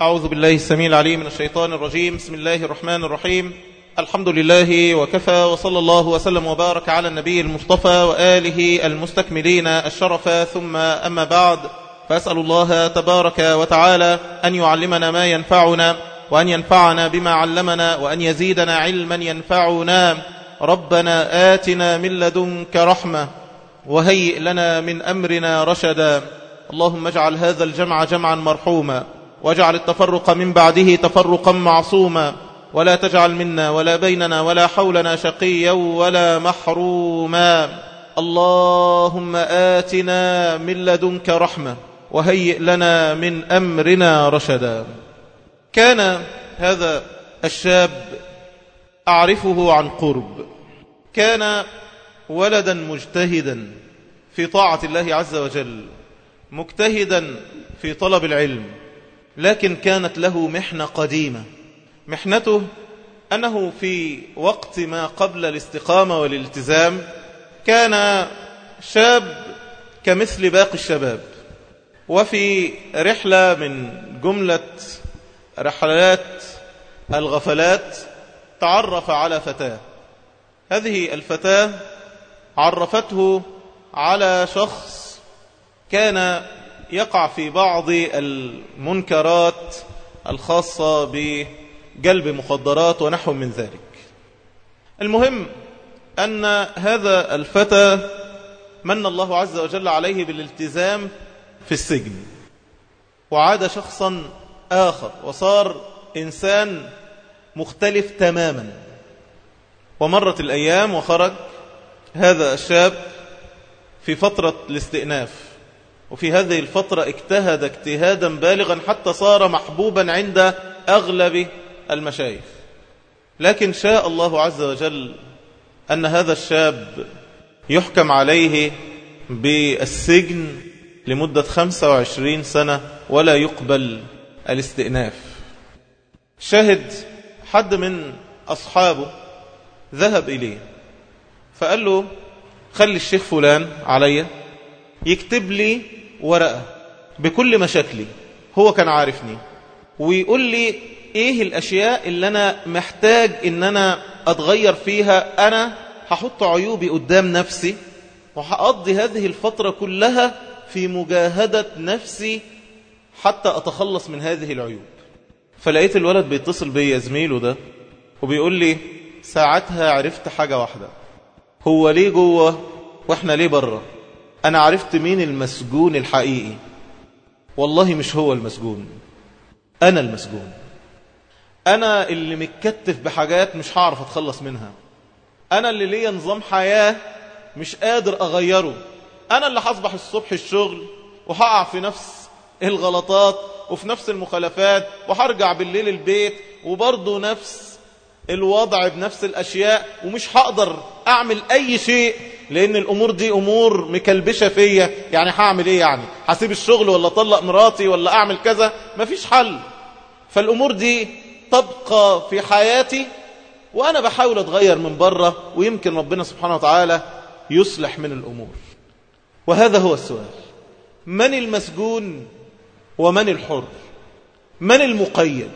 أعوذ بالله السميع العليم من الشيطان الرجيم بسم الله الرحمن الرحيم الحمد لله وكفى وصلى الله وسلم وبارك على النبي المصطفى وآله المستكملين الشرف ثم أما بعد فأسأل الله تبارك وتعالى أن يعلمنا ما ينفعنا وأن ينفعنا بما علمنا وأن يزيدنا علما ينفعنا ربنا آتنا من لدنك رحمة وهيئ لنا من أمرنا رشدا اللهم اجعل هذا الجمع جمعا مرحوما واجعل التفرق من بعده تفرقا معصوما ولا تجعل منا ولا بيننا ولا حولنا شقيا ولا محروما اللهم آتنا من لدنك رحمة وهيئ لنا من أمرنا رشدا كان هذا الشاب أعرفه عن قرب كان ولدا مجتهدا في طاعة الله عز وجل مجتهدا في طلب العلم لكن كانت له محنة قديمة محنته أنه في وقت ما قبل الاستقامة والالتزام كان شاب كمثل باقي الشباب وفي رحلة من جملة رحلات الغفلات تعرف على فتاة هذه الفتاة عرفته على شخص كان يقع في بعض المنكرات الخاصة بجلب مخدرات ونحو من ذلك المهم أن هذا الفتى من الله عز وجل عليه بالالتزام في السجن وعاد شخصا آخر وصار إنسان مختلف تماما ومرت الأيام وخرج هذا الشاب في فترة الاستئناف وفي هذه الفترة اجتهد اجتهادا بالغا حتى صار محبوبا عند أغلب المشايخ لكن شاء الله عز وجل أن هذا الشاب يحكم عليه بالسجن لمدة 25 سنة ولا يقبل الاستئناف شاهد حد من أصحابه ذهب إليه فقال له خلي الشيخ فلان عليا يكتب لي ورقة بكل مشاكلي هو كان عارفني ويقول لي ايه الاشياء اللي انا محتاج ان انا اتغير فيها انا هحط عيوبي قدام نفسي وهقضي هذه الفترة كلها في مجاهدة نفسي حتى اتخلص من هذه العيوب فلقيت الولد بيتصل بيا زميله ده وبيقول لي ساعتها عرفت حاجة واحدة هو ليه جوه واحنا ليه بره انا عرفت مين المسجون الحقيقي والله مش هو المسجون انا المسجون انا اللي متكتف بحاجات مش هعرف اتخلص منها انا اللي ليا نظام حياة مش قادر اغيره انا اللي هصبح الصبح الشغل وهقع في نفس الغلطات وفي نفس المخالفات وهرجع بالليل البيت وبرضه نفس الوضع بنفس الأشياء ومش هقدر أعمل أي شيء لأن الأمور دي أمور مكلبشة فيا يعني هعمل إيه يعني هسيب الشغل ولا أطلق مراتي ولا أعمل كذا مفيش حل فالأمور دي تبقى في حياتي وأنا بحاول أتغير من بره ويمكن ربنا سبحانه وتعالى يصلح من الأمور وهذا هو السؤال من المسجون ومن الحر من المقيد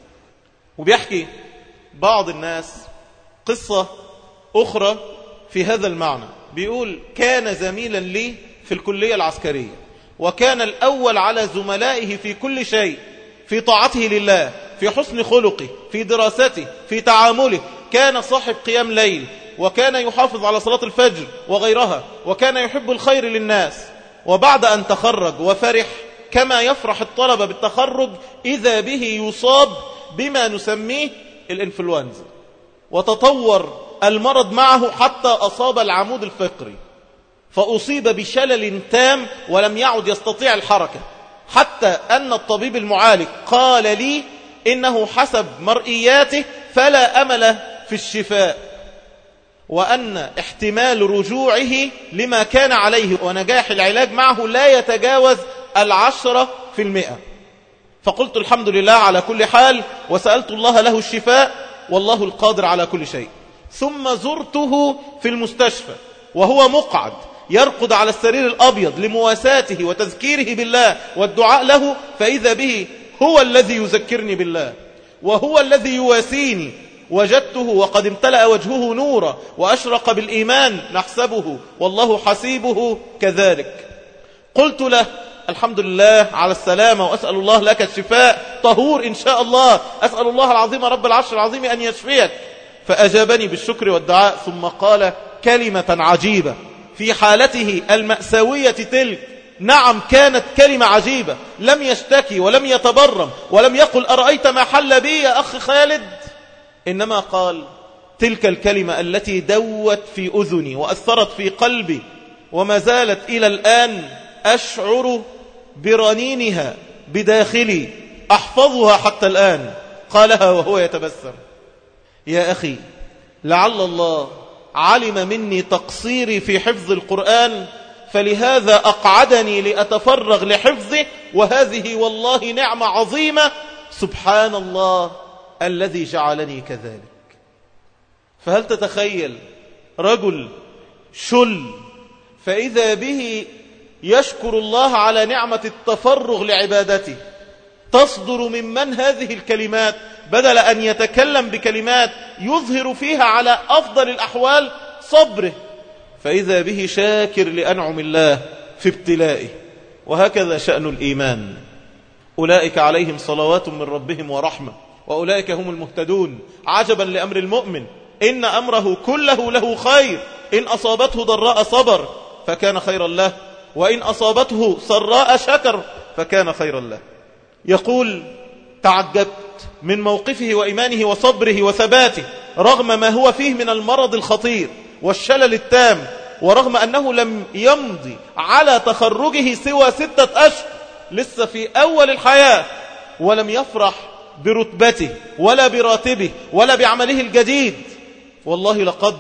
وبيحكي بعض الناس قصة أخرى في هذا المعنى بيقول كان زميلا لي في الكلية العسكرية وكان الأول على زملائه في كل شيء في طاعته لله في حسن خلقه في دراسته في تعامله كان صاحب قيام ليل وكان يحافظ على صلاة الفجر وغيرها وكان يحب الخير للناس وبعد أن تخرج وفرح كما يفرح الطلبة بالتخرج إذا به يصاب بما نسميه الانفلونزا وتطور المرض معه حتى أصاب العمود الفقري فأصيب بشلل تام ولم يعد يستطيع الحركة حتى أن الطبيب المعالج قال لي إنه حسب مرئياته فلا أمل في الشفاء وأن احتمال رجوعه لما كان عليه ونجاح العلاج معه لا يتجاوز العشرة في المئة فقلت الحمد لله على كل حال وسألت الله له الشفاء والله القادر على كل شيء ثم زرته في المستشفى وهو مقعد يرقد على السرير الأبيض لمواساته وتذكيره بالله والدعاء له فإذا به هو الذي يذكرني بالله وهو الذي يواسيني وجدته وقد امتلأ وجهه نورا وأشرق بالإيمان نحسبه والله حسيبه كذلك قلت له الحمد لله على السلامة وأسأل الله لك الشفاء طهور إن شاء الله أسأل الله العظيم رب العرش العظيم أن يشفيك فأجابني بالشكر والدعاء ثم قال كلمة عجيبة في حالته المأساوية تلك نعم كانت كلمة عجيبة لم يشتكي ولم يتبرم ولم يقل أرأيت ما حل بي يا أخ خالد إنما قال تلك الكلمة التي دوت في أذني وأثرت في قلبي وما زالت إلى الآن أشعر برنينها بداخلي أحفظها حتى الآن قالها وهو يتبسم يا أخي لعل الله علم مني تقصيري في حفظ القرآن فلهذا أقعدني لأتفرغ لحفظه وهذه والله نعمة عظيمة سبحان الله الذي جعلني كذلك فهل تتخيل رجل شل فإذا به يشكر الله على نعمة التفرغ لعبادته تصدر ممن هذه الكلمات بدل أن يتكلم بكلمات يظهر فيها على أفضل الأحوال صبره فإذا به شاكر لأنعم الله في ابتلائه وهكذا شأن الإيمان أولئك عليهم صلوات من ربهم ورحمة وأولئك هم المهتدون عجبا لأمر المؤمن إن أمره كله له خير إن أصابته ضراء صبر فكان خيرا له وإن أصابته سراء شكر فكان خيرا له يقول تعجبت من موقفه وإيمانه وصبره وثباته رغم ما هو فيه من المرض الخطير والشلل التام ورغم أنه لم يمضي على تخرجه سوى ستة أشهر لسه في أول الحياة ولم يفرح برتبته ولا براتبه ولا بعمله الجديد والله لقد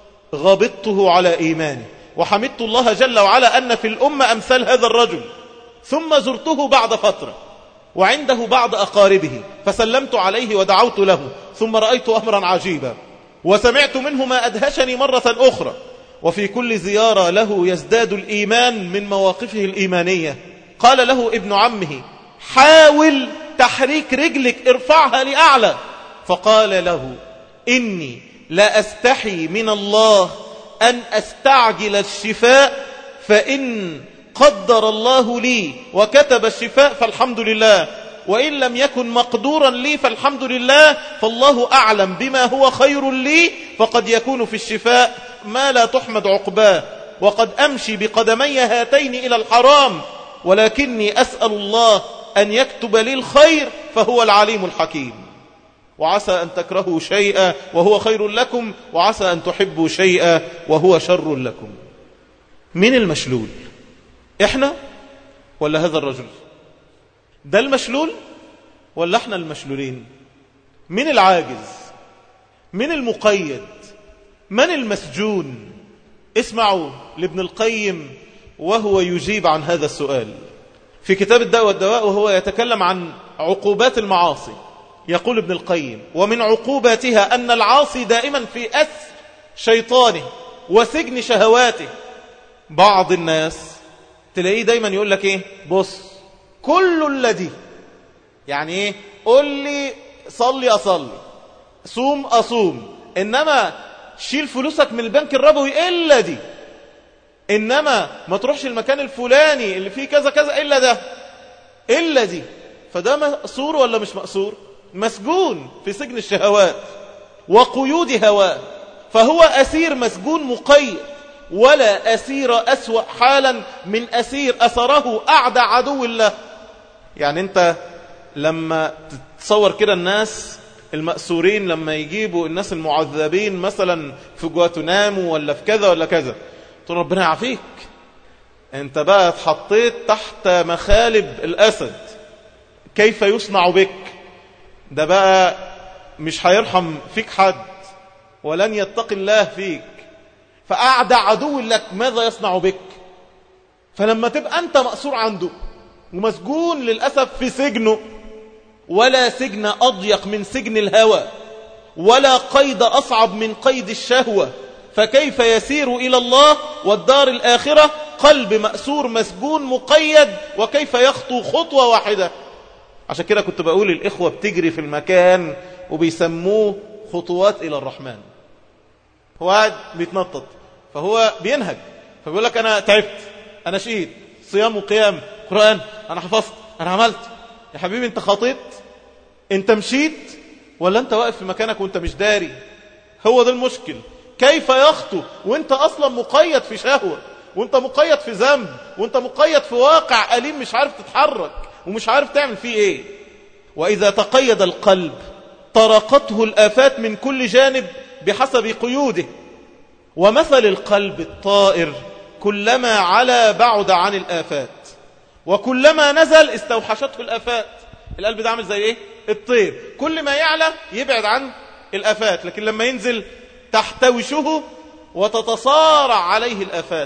غبطته على إيمانه وحمدت الله جل وعلا أن في الأمة أمثال هذا الرجل ثم زرته بعد فترة وعنده بعض أقاربه فسلمت عليه ودعوت له ثم رأيت أمرا عجيبا وسمعت منه ما أدهشني مرة أخرى وفي كل زيارة له يزداد الإيمان من مواقفه الإيمانية قال له ابن عمه حاول تحريك رجلك ارفعها لأعلى فقال له إني لا أستحي من الله أن أستعجل الشفاء فإن قدر الله لي وكتب الشفاء فالحمد لله وإن لم يكن مقدورا لي فالحمد لله فالله أعلم بما هو خير لي فقد يكون في الشفاء ما لا تحمد عقباه وقد أمشي بقدمي هاتين إلى الحرام ولكني أسأل الله أن يكتب لي الخير فهو العليم الحكيم وعسى أن تكرهوا شيئا وهو خير لكم وعسى أن تحبوا شيئا وهو شر لكم من المشلول إحنا ولا هذا الرجل ده المشلول ولا احنا المشلولين من العاجز من المقيد من المسجون اسمعوا لابن القيم وهو يجيب عن هذا السؤال في كتاب الداء والدواء وهو يتكلم عن عقوبات المعاصي يقول ابن القيم ومن عقوباتها أن العاصي دائما في أسر شيطانه وسجن شهواته بعض الناس تلاقيه دايما يقول لك ايه بص كل الذي يعني ايه قل لي صلي اصلي صوم اصوم انما شيل فلوسك من البنك الربوي الا دي انما ما تروحش المكان الفلاني اللي فيه كذا كذا الا ده الا دي فده مأسور ولا مش مأسور مسجون في سجن الشهوات وقيود هواه فهو أسير مسجون مقيد ولا أسير أسوأ حالا من أسير أثره أعدى عدو الله يعني أنت لما تتصور كده الناس المأسورين لما يجيبوا الناس المعذبين مثلا في جواتنامو ولا في كذا ولا كذا تقول ربنا يعافيك انت بقى اتحطيت تحت مخالب الأسد كيف يصنع بك ده بقى مش هيرحم فيك حد ولن يتقي الله فيك فأعدى عدو لك ماذا يصنع بك فلما تبقى أنت مأسور عنده ومسجون للأسف في سجنه ولا سجن أضيق من سجن الهوى ولا قيد أصعب من قيد الشهوة فكيف يسير إلى الله والدار الآخرة قلب مأسور مسجون مقيد وكيف يخطو خطوة واحدة عشان كده كنت بقول الإخوة بتجري في المكان وبيسموه خطوات إلى الرحمن هو قاعد بيتنطط فهو بينهج فبيقول لك أنا تعبت أنا شقيت صيام وقيام قرآن أنا حفظت أنا عملت يا حبيبي أنت خطيت أنت مشيت ولا أنت واقف في مكانك وأنت مش داري هو ده المشكل كيف يخطو وانت اصلا مقيد في شهوة وانت مقيد في ذنب وانت مقيد في واقع أليم مش عارف تتحرك ومش عارف تعمل فيه ايه وإذا تقيد القلب طرقته الآفات من كل جانب بحسب قيوده ومثل القلب الطائر كلما علا بعد عن الآفات وكلما نزل استوحشته الآفات القلب ده عامل زي ايه الطير كل ما يعلى يبعد عن الآفات لكن لما ينزل تحتوشه وتتصارع عليه الآفات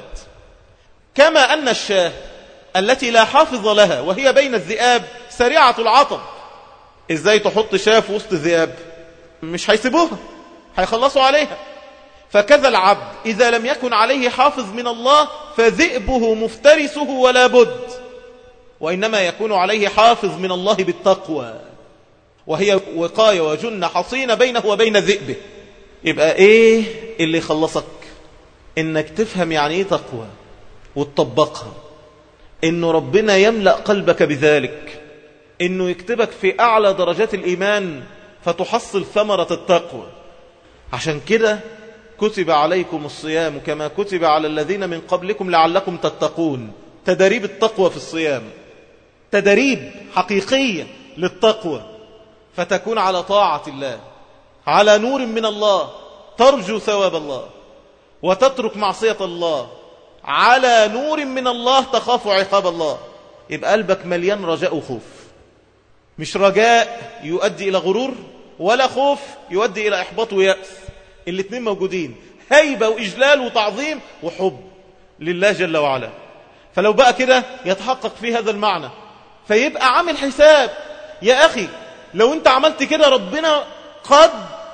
كما أن الشاه التي لا حافظ لها وهي بين الذئاب سريعة العطب ازاي تحط شاه في وسط الذئاب مش هيسيبوها هيخلصوا عليها فكذا العبد إذا لم يكن عليه حافظ من الله فذئبه مفترسه ولا بد وإنما يكون عليه حافظ من الله بالتقوى وهي وقاية وجنة حصينة بينه وبين ذئبه يبقى ايه اللي يخلصك انك تفهم يعني ايه تقوى وتطبقها انه ربنا يملأ قلبك بذلك انه يكتبك في اعلى درجات الايمان فتحصل ثمرة التقوى عشان كده كتب عليكم الصيام كما كتب على الذين من قبلكم لعلكم تتقون تدريب التقوى في الصيام تدريب حقيقية للتقوى فتكون على طاعة الله على نور من الله ترجو ثواب الله وتترك معصية الله على نور من الله تخاف عقاب الله يبقى قلبك مليان رجاء وخوف مش رجاء يؤدي إلى غرور ولا خوف يؤدي إلى إحباط ويأس الاثنين موجودين هيبة وإجلال وتعظيم وحب لله جل وعلا فلو بقى كده يتحقق في هذا المعنى فيبقى عامل حساب يا أخي لو انت عملت كده ربنا قد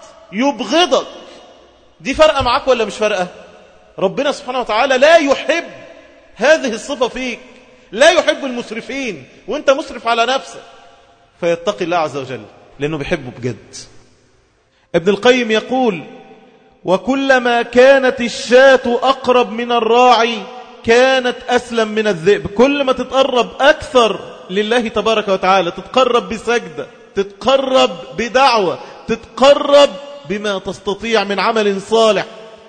يبغضك دي فرقة معاك ولا مش فرقة ربنا سبحانه وتعالى لا يحب هذه الصفة فيك لا يحب المسرفين وانت مسرف على نفسك فيتقي الله عز وجل لأنه بيحبه بجد ابن القيم يقول وكلما كانت الشاة أقرب من الراعي كانت أسلم من الذئب كل ما تتقرب أكثر لله تبارك وتعالى تتقرب بسجدة تتقرب بدعوة تتقرب بما تستطيع من عمل صالح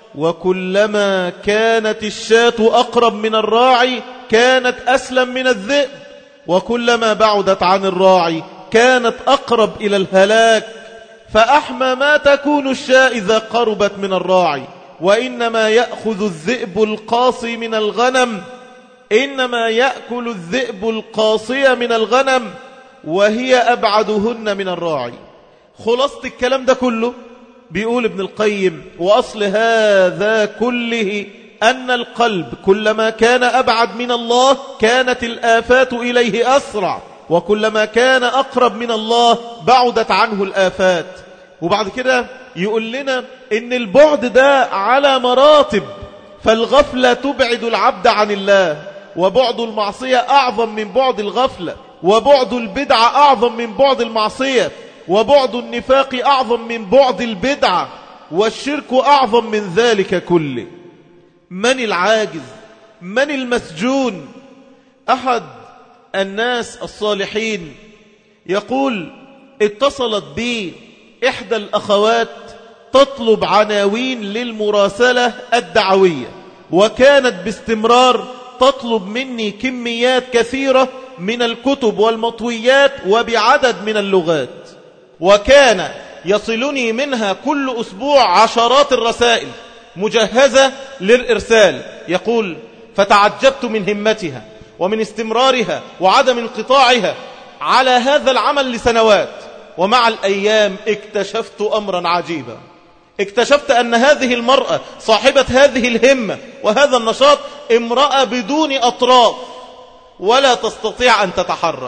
وكلما كانت الشاة أقرب من الراعي كانت أسلم من الذئب وكلما بعدت عن الراعي كانت أقرب إلى الهلاك فأحمى ما تكون الشاة إذا قربت من الراعي وإنما يأخذ الذئب القاصي من الغنم إنما يأكل الذئب القاصية من الغنم وهي أبعدهن من الراعي خلاصة الكلام ده كله بيقول ابن القيم وأصل هذا كله أن القلب كلما كان أبعد من الله كانت الآفات إليه أسرع وكلما كان أقرب من الله بعدت عنه الآفات وبعد كده يقول لنا إن البعد ده على مراتب فالغفلة تبعد العبد عن الله وبعد المعصية أعظم من بعد الغفلة وبعد البدعة أعظم من بعد المعصية وبعد النفاق أعظم من بعد البدعة والشرك أعظم من ذلك كله من العاجز من المسجون أحد الناس الصالحين يقول اتصلت بي إحدى الأخوات تطلب عناوين للمراسلة الدعوية وكانت باستمرار تطلب مني كميات كثيرة من الكتب والمطويات وبعدد من اللغات وكان يصلني منها كل أسبوع عشرات الرسائل مجهزة للإرسال يقول فتعجبت من همتها ومن استمرارها وعدم انقطاعها على هذا العمل لسنوات ومع الأيام اكتشفت أمرا عجيبا اكتشفت أن هذه المرأة صاحبة هذه الهمة وهذا النشاط امرأة بدون أطراف ولا تستطيع أن تتحرك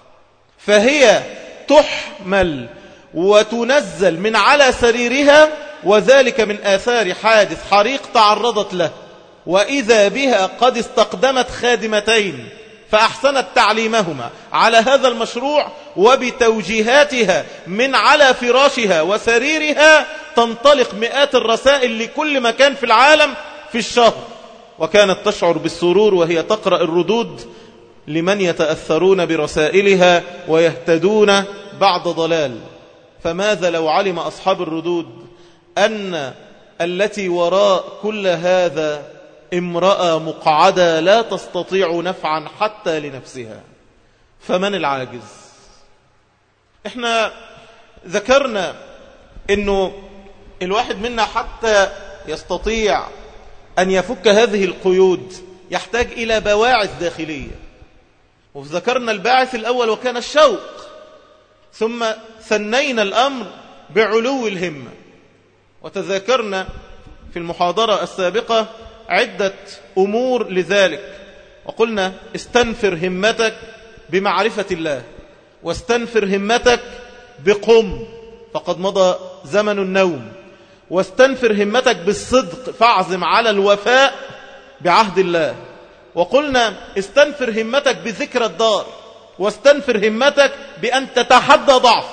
فهي تحمل وتنزل من على سريرها وذلك من آثار حادث حريق تعرضت له وإذا بها قد استقدمت خادمتين فأحسنت تعليمهما على هذا المشروع وبتوجيهاتها من على فراشها وسريرها تنطلق مئات الرسائل لكل مكان في العالم في الشهر وكانت تشعر بالسرور وهي تقرأ الردود لمن يتأثرون برسائلها ويهتدون بعد ضلال فماذا لو علم أصحاب الردود أن التي وراء كل هذا امرأة مقعدة لا تستطيع نفعا حتى لنفسها فمن العاجز احنا ذكرنا انه الواحد منا حتى يستطيع ان يفك هذه القيود يحتاج الى بواعث داخلية وذكرنا الباعث الاول وكان الشوق ثم ثنينا الامر بعلو الهمة وتذاكرنا في المحاضرة السابقة عدة أمور لذلك وقلنا استنفر همتك بمعرفة الله واستنفر همتك بقم فقد مضى زمن النوم واستنفر همتك بالصدق فاعزم على الوفاء بعهد الله وقلنا استنفر همتك بذكر الدار واستنفر همتك بأن تتحدى ضعفك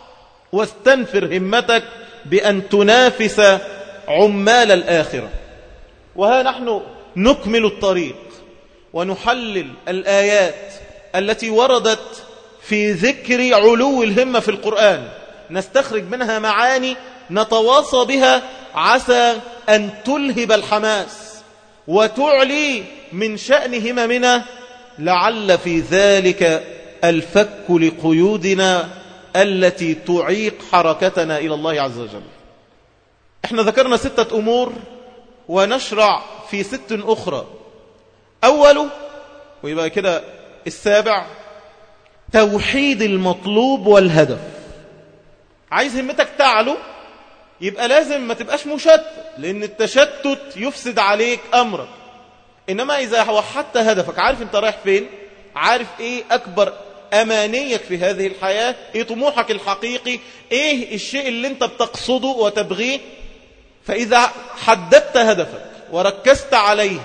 واستنفر همتك بأن تنافس عمال الآخرة وها نحن نكمل الطريق ونحلل الآيات التي وردت في ذكر علو الهمة في القرآن نستخرج منها معاني نتواصى بها عسى أن تلهب الحماس وتعلي من شأن هممنا لعل في ذلك الفك لقيودنا التي تعيق حركتنا إلى الله عز وجل احنا ذكرنا ستة أمور ونشرع في ست أخرى أول ويبقى كده السابع توحيد المطلوب والهدف عايز همتك تعلو يبقى لازم ما تبقاش مشتت لأن التشتت يفسد عليك أمرك إنما إذا وحدت هدفك عارف أنت رايح فين عارف إيه أكبر أمانيك في هذه الحياة إيه طموحك الحقيقي إيه الشيء اللي أنت بتقصده وتبغيه فإذا حددت هدفك وركزت عليه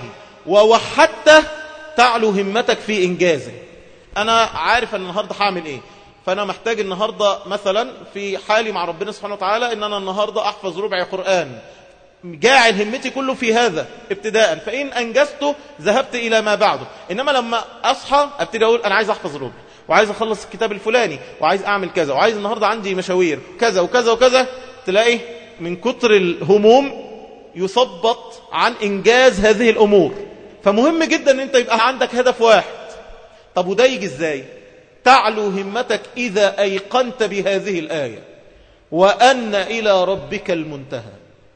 ووحدته تعلو همتك في إنجازه أنا عارف أن النهاردة هعمل إيه فأنا محتاج النهاردة مثلا في حالي مع ربنا سبحانه وتعالى أن أنا النهاردة أحفظ ربع قرآن جاعل همتي كله في هذا ابتداء فإن أنجزته ذهبت إلى ما بعده إنما لما أصحى أبتدي أقول أنا عايز أحفظ ربع وعايز أخلص الكتاب الفلاني وعايز أعمل كذا وعايز النهاردة عندي مشاوير كذا وكذا وكذا تلاقي من كتر الهموم يثبط عن إنجاز هذه الأمور فمهم جدا أن أنت يبقى عندك هدف واحد طب وده يجي إزاي تعلو همتك إذا أيقنت بهذه الآية وأن إلى ربك المنتهى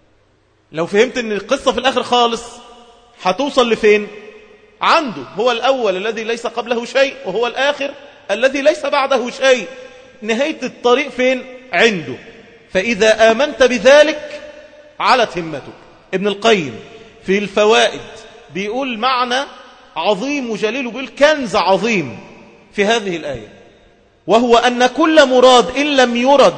لو فهمت أن القصة في الآخر خالص هتوصل لفين عنده هو الأول الذي ليس قبله شيء وهو الآخر الذي ليس بعده شيء نهاية الطريق فين عنده فإذا آمنت بذلك علت همتك ابن القيم في الفوائد بيقول معنى عظيم وجليل وبيقول كنز عظيم في هذه الآية وهو أن كل مراد إن لم يرد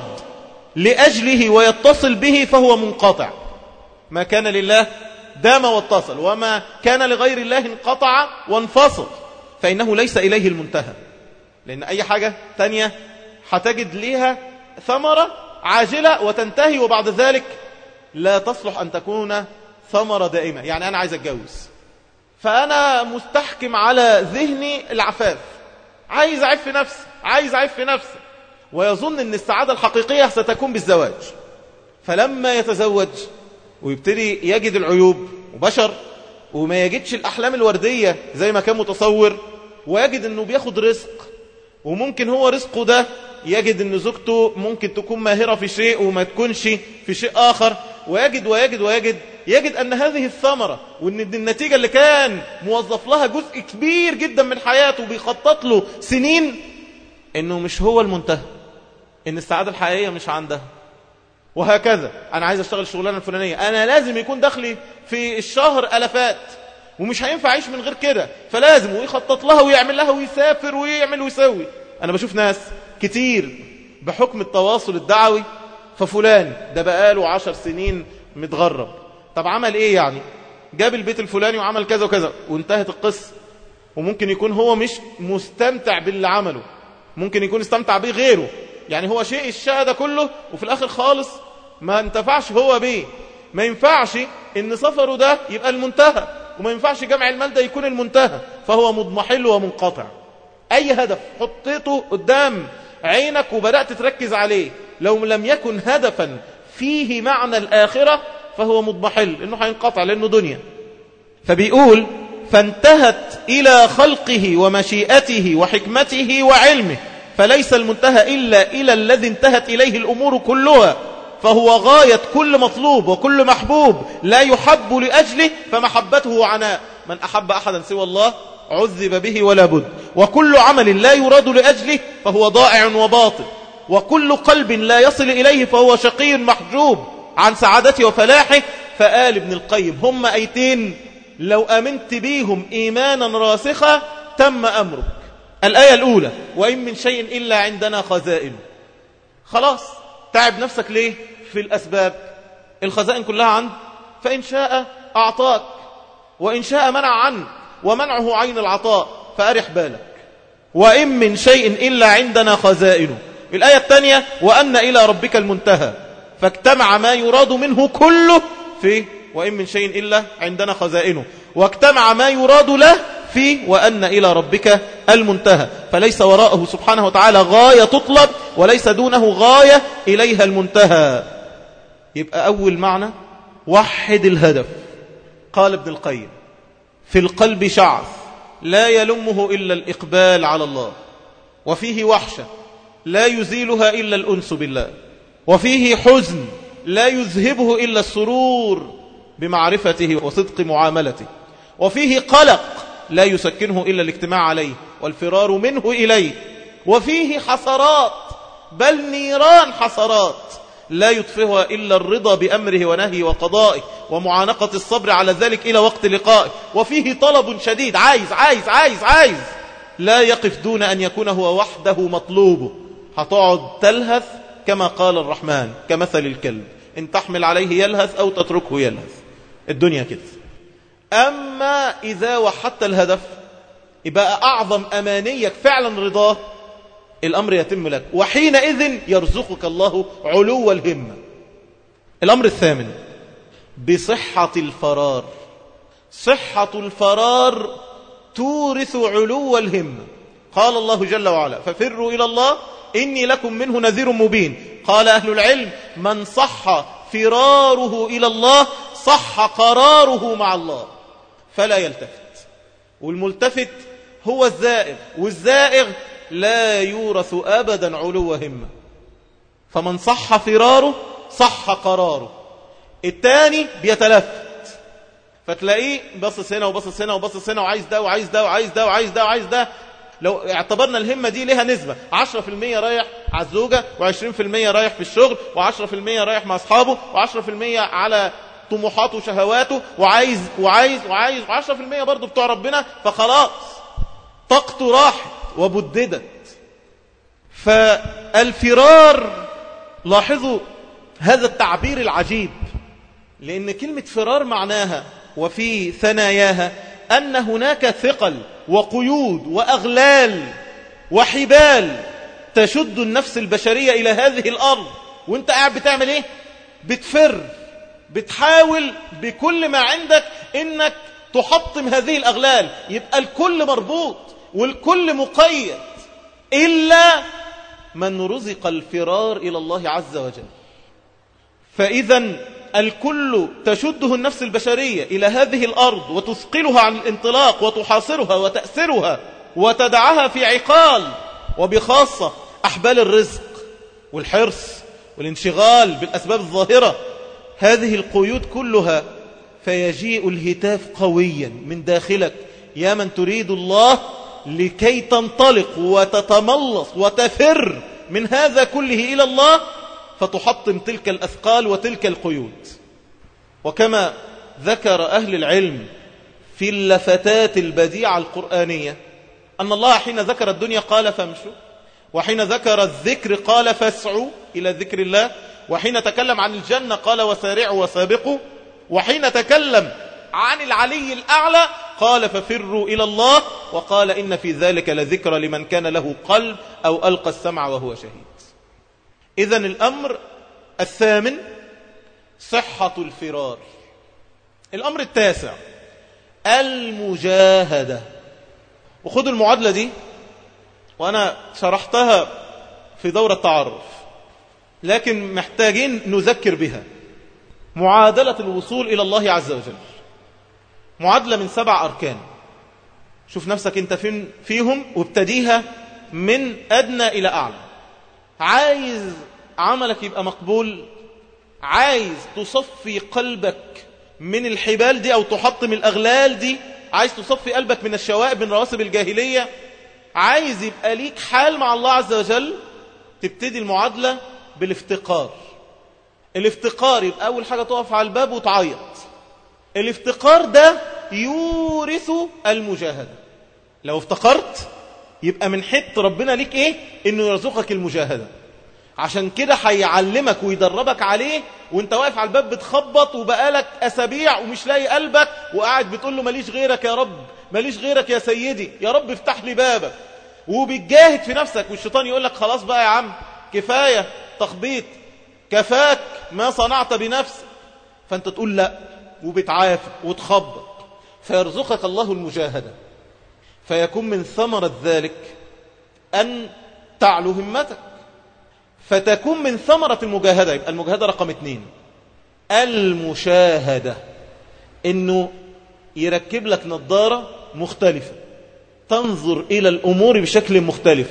لأجله ويتصل به فهو منقطع ما كان لله دام واتصل وما كان لغير الله انقطع وانفصل فإنه ليس إليه المنتهى لأن أي حاجة تانية هتجد ليها ثمرة عاجلة وتنتهي وبعد ذلك لا تصلح أن تكون ثمرة دائمة يعني أنا عايز أتجوز فأنا مستحكم على ذهني العفاف عايز أعف نفسي عايز أعف نفسي ويظن أن السعادة الحقيقية ستكون بالزواج فلما يتزوج ويبتدي يجد العيوب وبشر وما يجدش الأحلام الوردية زي ما كان متصور ويجد أنه بياخد رزق وممكن هو رزقه ده يجد أن زوجته ممكن تكون ماهرة في شيء وما تكونش في شيء آخر ويجد ويجد ويجد يجد أن هذه الثمرة وأن النتيجة اللي كان موظف لها جزء كبير جدا من حياته بيخطط له سنين أنه مش هو المنتهى أن السعادة الحقيقية مش عندها وهكذا أنا عايز أشتغل الشغلانة الفلانية أنا لازم يكون دخلي في الشهر ألفات ومش هينفع أعيش من غير كده فلازم ويخطط لها ويعمل لها ويسافر ويعمل ويسوي أنا بشوف ناس كتير بحكم التواصل الدعوي ففلان ده بقاله عشر سنين متغرب طب عمل ايه يعني جاب البيت الفلاني وعمل كذا وكذا وانتهت القصة وممكن يكون هو مش مستمتع باللي عمله ممكن يكون استمتع به غيره يعني هو شيء الشقة ده كله وفي الآخر خالص ما انتفعش هو بيه ما ينفعش ان سفره ده يبقى المنتهى وما ينفعش جمع المال ده يكون المنتهى فهو مضمحل ومنقطع اي هدف حطيته قدام عينك وبدأت تركز عليه لو لم يكن هدفا فيه معنى الآخرة فهو مضمحل انه هينقطع لانه دنيا فبيقول فانتهت إلى خلقه ومشيئته وحكمته وعلمه فليس المنتهى إلا إلى الذي انتهت إليه الأمور كلها فهو غاية كل مطلوب وكل محبوب لا يحب لأجله فمحبته عناء من أحب أحدا سوى الله عذب به ولا بد وكل عمل لا يراد لأجله فهو ضائع وباطل وكل قلب لا يصل إليه فهو شقي محجوب عن سعادته وفلاحه فآل ابن القيم هم أيتين لو أمنت بيهم إيمانا راسخا تم أمرك الآية الأولى وإن من شيء إلا عندنا خزائن خلاص تعب نفسك ليه في الأسباب الخزائن كلها عنده فإن شاء أعطاك وإن شاء منع عنك ومنعه عين العطاء فأرح بالك وإن من شيء إلا عندنا خزائنه الآية الثانية وأن إلى ربك المنتهى فاجتمع ما يراد منه كله في وإن من شيء إلا عندنا خزائنه واجتمع ما يراد له في وأن إلى ربك المنتهى فليس وراءه سبحانه وتعالى غاية تطلب وليس دونه غاية إليها المنتهى يبقى أول معنى وحد الهدف قال ابن القيم في القلب شعث لا يلمه إلا الإقبال على الله وفيه وحشة لا يزيلها إلا الأنس بالله وفيه حزن لا يذهبه إلا السرور بمعرفته وصدق معاملته وفيه قلق لا يسكنه إلا الاجتماع عليه والفرار منه إليه وفيه حسرات بل نيران حسرات لا يطفئها إلا الرضا بأمره ونهيه وقضائه ومعانقة الصبر على ذلك إلى وقت لقائه وفيه طلب شديد عايز عايز عايز عايز لا يقف دون أن يكون هو وحده مطلوبه هتقعد تلهث كما قال الرحمن كمثل الكلب إن تحمل عليه يلهث أو تتركه يلهث الدنيا كده أما إذا وحدت الهدف يبقى أعظم أمانيك فعلا رضاه الأمر يتم لك وحينئذ يرزقك الله علو الهمة الأمر الثامن بصحة الفرار صحة الفرار تورث علو الهمة قال الله جل وعلا ففروا إلى الله إني لكم منه نذير مبين قال أهل العلم من صح فراره إلى الله صح قراره مع الله فلا يلتفت والملتفت هو الزائغ والزائغ لا يورث أبدا علو همة فمن صح فراره صح قراره الثاني بيتلفت فتلاقيه باصص هنا وباصص هنا وباصص هنا وعايز ده وعايز ده وعايز ده وعايز ده وعايز ده لو اعتبرنا الهمة دي لها نسبة 10% رايح على الزوجة و20% رايح في الشغل و10% رايح مع أصحابه و10% على طموحاته وشهواته وعايز وعايز وعايز و10% برضه بتوع ربنا فخلاص طاقته راحت وبددت فالفرار لاحظوا هذا التعبير العجيب لأن كلمة فرار معناها وفي ثناياها أن هناك ثقل وقيود وأغلال وحبال تشد النفس البشرية إلى هذه الأرض وانت قاعد بتعمل ايه بتفر بتحاول بكل ما عندك انك تحطم هذه الأغلال يبقى الكل مربوط والكل مقيد إلا من رزق الفرار إلى الله عز وجل فإذا الكل تشده النفس البشرية إلى هذه الأرض وتثقلها عن الانطلاق وتحاصرها وتأسرها وتدعها في عقال وبخاصة أحبال الرزق والحرص والانشغال بالأسباب الظاهرة هذه القيود كلها فيجيء الهتاف قويا من داخلك يا من تريد الله لكي تنطلق وتتملص وتفر من هذا كله إلى الله فتحطم تلك الأثقال وتلك القيود وكما ذكر أهل العلم في اللفتات البديعة القرآنية أن الله حين ذكر الدنيا قال فامشوا وحين ذكر الذكر قال فاسعوا إلى ذكر الله وحين تكلم عن الجنة قال وسارعوا وسابقوا وحين تكلم عن العلي الأعلى قال ففروا إلى الله وقال إن في ذلك لذكر لمن كان له قلب أو ألقى السمع وهو شهيد إذا الأمر الثامن صحة الفرار الأمر التاسع المجاهدة وخذوا المعادلة دي وأنا شرحتها في دورة التعرف لكن محتاجين نذكر بها معادلة الوصول إلى الله عز وجل معادلة من سبع أركان شوف نفسك انت فين فيهم وابتديها من أدنى إلى أعلى عايز عملك يبقى مقبول عايز تصفي قلبك من الحبال دي أو تحطم الأغلال دي عايز تصفي قلبك من الشوائب من رواسب الجاهلية عايز يبقى ليك حال مع الله عز وجل تبتدي المعادلة بالافتقار الافتقار يبقى أول حاجة تقف على الباب وتعيط الافتقار ده يورث المجاهدة لو افتقرت يبقى من حت ربنا ليك ايه انه يرزقك المجاهدة عشان كده هيعلمك ويدربك عليه وانت واقف على الباب بتخبط وبقالك اسابيع ومش لاقي قلبك وقاعد بتقول له ماليش غيرك يا رب ماليش غيرك يا سيدي يا رب افتح لي بابك وبتجاهد في نفسك والشيطان يقول لك خلاص بقى يا عم كفاية تخبيط كفاك ما صنعت بنفسك فانت تقول لا وبتعافى وتخبط فيرزقك الله المجاهدة فيكون من ثمرة ذلك أن تعلو همتك فتكون من ثمرة المجاهدة يبقى المجاهدة رقم اثنين المشاهدة انه يركب لك نظارة مختلفة تنظر إلى الأمور بشكل مختلف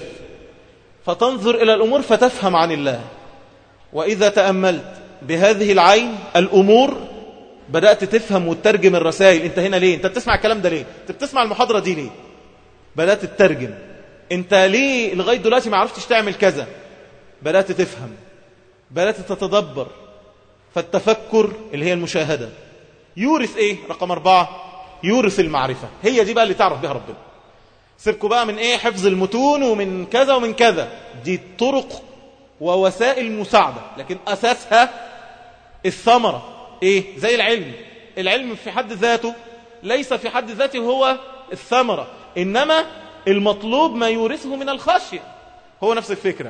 فتنظر إلى الأمور فتفهم عن الله وإذا تأملت بهذه العين الأمور بدأت تفهم وتترجم الرسائل انت هنا ليه انت بتسمع الكلام ده ليه انت بتسمع المحاضرة دي ليه بدأت تترجم انت ليه لغاية دلوقتي ما عرفتش تعمل كذا بدأت تفهم بدأت تتدبر فالتفكر اللي هي المشاهدة يورث ايه رقم اربعة يورث المعرفة هي دي بقى اللي تعرف بها ربنا سيبكوا بقى من ايه حفظ المتون ومن كذا ومن كذا دي طرق ووسائل مساعدة لكن اساسها الثمرة ايه زي العلم العلم في حد ذاته ليس في حد ذاته هو الثمرة انما المطلوب ما يورثه من الخشية هو نفس الفكرة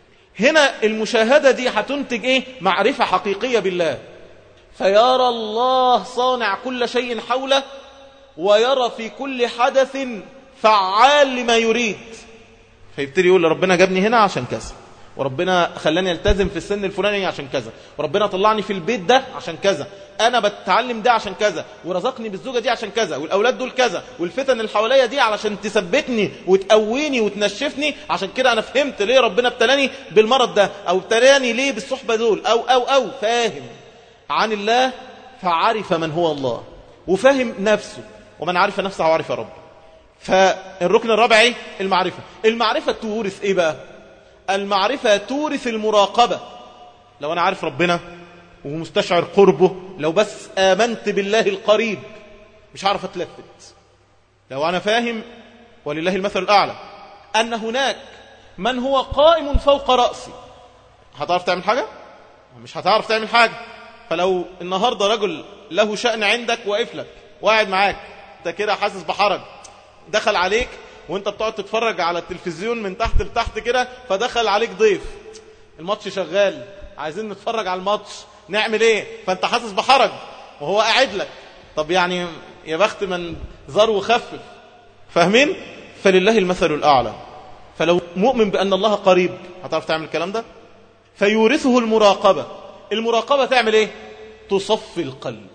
هنا المشاهدة دي هتنتج ايه معرفة حقيقية بالله فيرى الله صانع كل شيء حوله ويرى في كل حدث فعال لما يريد فيبتدي يقول ربنا جابني هنا عشان كذا وربنا خلاني التزم في السن الفلاني عشان كذا وربنا طلعني في البيت ده عشان كذا انا بتعلم ده عشان كذا ورزقني بالزوجه دي عشان كذا والاولاد دول كذا والفتن اللي حواليا دي علشان تثبتني وتقويني وتنشفني عشان كده انا فهمت ليه ربنا ابتلاني بالمرض ده او ابتلاني ليه بالصحبه دول او او او فاهم عن الله فعرف من هو الله وفهم نفسه ومن عرف نفسه عرف ربه فالركن الرابع ايه المعرفه المعرفه تورث ايه بقى المعرفة تورث المراقبة لو أنا عارف ربنا ومستشعر قربه لو بس آمنت بالله القريب مش عارف أتلفت لو أنا فاهم ولله المثل الأعلى أن هناك من هو قائم فوق رأسي هتعرف تعمل حاجة؟ مش هتعرف تعمل حاجة فلو النهاردة رجل له شأن عندك واقف لك وقاعد معاك انت كده حاسس بحرج دخل عليك وانت بتقعد تتفرج على التلفزيون من تحت لتحت كده فدخل عليك ضيف الماتش شغال عايزين نتفرج على الماتش نعمل ايه فانت حاسس بحرج وهو قاعد لك طب يعني يا بخت من زار وخفف فاهمين فلله المثل الاعلى فلو مؤمن بان الله قريب هتعرف تعمل الكلام ده فيورثه المراقبه المراقبه تعمل ايه تصفي القلب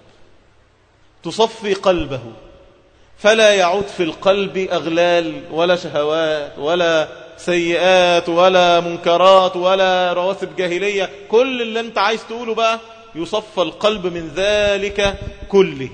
تصفي قلبه فلا يعود في القلب أغلال ولا شهوات ولا سيئات ولا منكرات ولا رواسب جاهلية كل اللي انت عايز تقوله بقى يصفى القلب من ذلك كله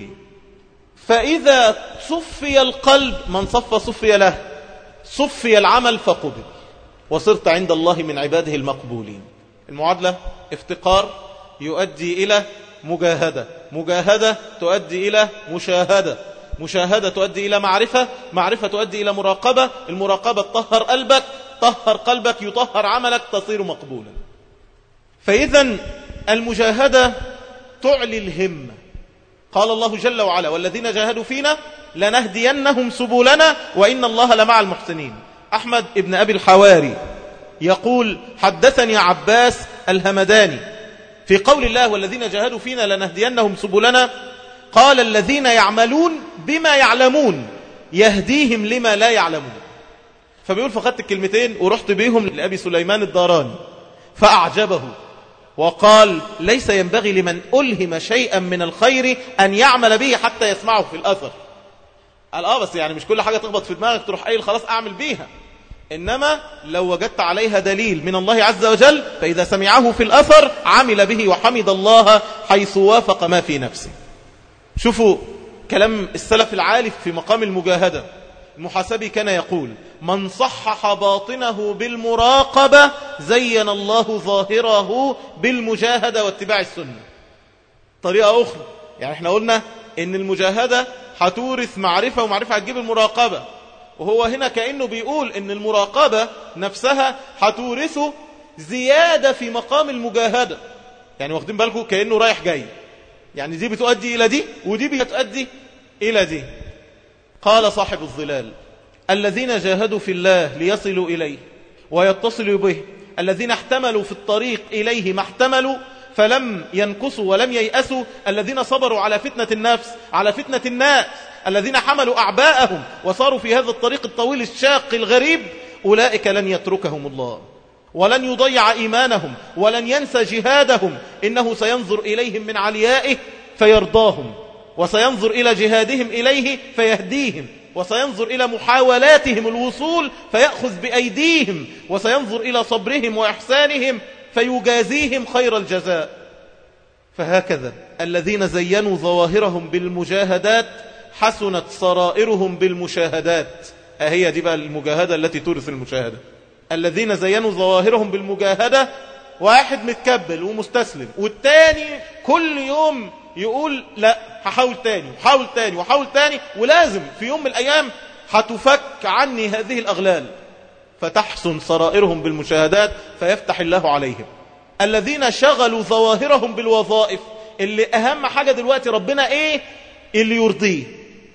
فإذا صفي القلب من صفى صفي له صفي العمل فقبل وصرت عند الله من عباده المقبولين المعادلة افتقار يؤدي إلى مجاهدة مجاهدة تؤدي إلى مشاهدة مشاهدة تؤدي إلى معرفة معرفة تؤدي إلى مراقبة المراقبة تطهر قلبك طهر قلبك يطهر عملك تصير مقبولا فإذا المجاهدة تعلي الهمة قال الله جل وعلا والذين جاهدوا فينا لنهدينهم سبلنا وإن الله لمع المحسنين أحمد ابن أبي الحواري يقول حدثني عباس الهمداني في قول الله والذين جاهدوا فينا لنهدينهم سبلنا قال الذين يعملون بما يعلمون يهديهم لما لا يعلمون فبيقول فخدت الكلمتين ورحت بيهم لأبي سليمان الداراني فأعجبه وقال ليس ينبغي لمن ألهم شيئا من الخير أن يعمل به حتى يسمعه في الأثر قال آه بس يعني مش كل حاجة تخبط في دماغك تروح قايل خلاص أعمل بيها إنما لو وجدت عليها دليل من الله عز وجل فإذا سمعه في الأثر عمل به وحمد الله حيث وافق ما في نفسه شوفوا كلام السلف العالي في مقام المجاهدة المحاسبي كان يقول من صحح باطنه بالمراقبة زين الله ظاهره بالمجاهدة واتباع السنة طريقة أخرى يعني احنا قلنا ان المجاهدة هتورث معرفة ومعرفة هتجيب المراقبة وهو هنا كأنه بيقول ان المراقبة نفسها هتورثه زيادة في مقام المجاهدة يعني واخدين بالكم كأنه رايح جاي يعني دي بتؤدي إلى دي ودي بتؤدي إلى دي قال صاحب الظلال الذين جاهدوا في الله ليصلوا إليه ويتصلوا به الذين احتملوا في الطريق إليه ما احتملوا فلم ينقصوا ولم ييأسوا الذين صبروا على فتنة النفس على فتنة الناس الذين حملوا أعباءهم وصاروا في هذا الطريق الطويل الشاق الغريب أولئك لن يتركهم الله ولن يضيع إيمانهم ولن ينسى جهادهم إنه سينظر إليهم من عليائه فيرضاهم وسينظر إلى جهادهم إليه فيهديهم وسينظر إلى محاولاتهم الوصول فيأخذ بأيديهم وسينظر إلى صبرهم وإحسانهم فيجازيهم خير الجزاء فهكذا الذين زينوا ظواهرهم بالمجاهدات حسنت سرائرهم بالمشاهدات أهي دي بقى المجاهدة التي تورث المشاهدة الذين زينوا ظواهرهم بالمجاهدة واحد متكبل ومستسلم والتاني كل يوم يقول لا هحاول تاني وحاول تاني وحاول تاني ولازم في يوم من الأيام هتفك عني هذه الأغلال فتحسن سرائرهم بالمشاهدات فيفتح الله عليهم الذين شغلوا ظواهرهم بالوظائف اللي أهم حاجة دلوقتي ربنا إيه اللي يرضيه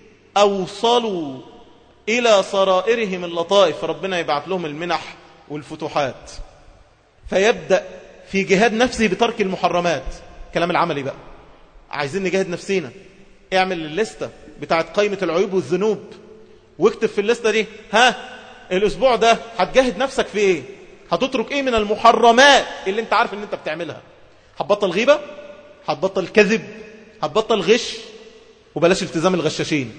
أوصلوا إلى سرائرهم اللطائف ربنا يبعث لهم المنح والفتوحات فيبدأ في جهاد نفسه بترك المحرمات كلام العملي بقى عايزين نجاهد نفسينا اعمل الليستة بتاعت قائمة العيوب والذنوب واكتب في الليستة دي ها الاسبوع ده هتجاهد نفسك في ايه هتترك ايه من المحرمات اللي انت عارف ان انت بتعملها هتبطل غيبة هتبطل كذب هتبطل غش وبلاش التزام الغشاشين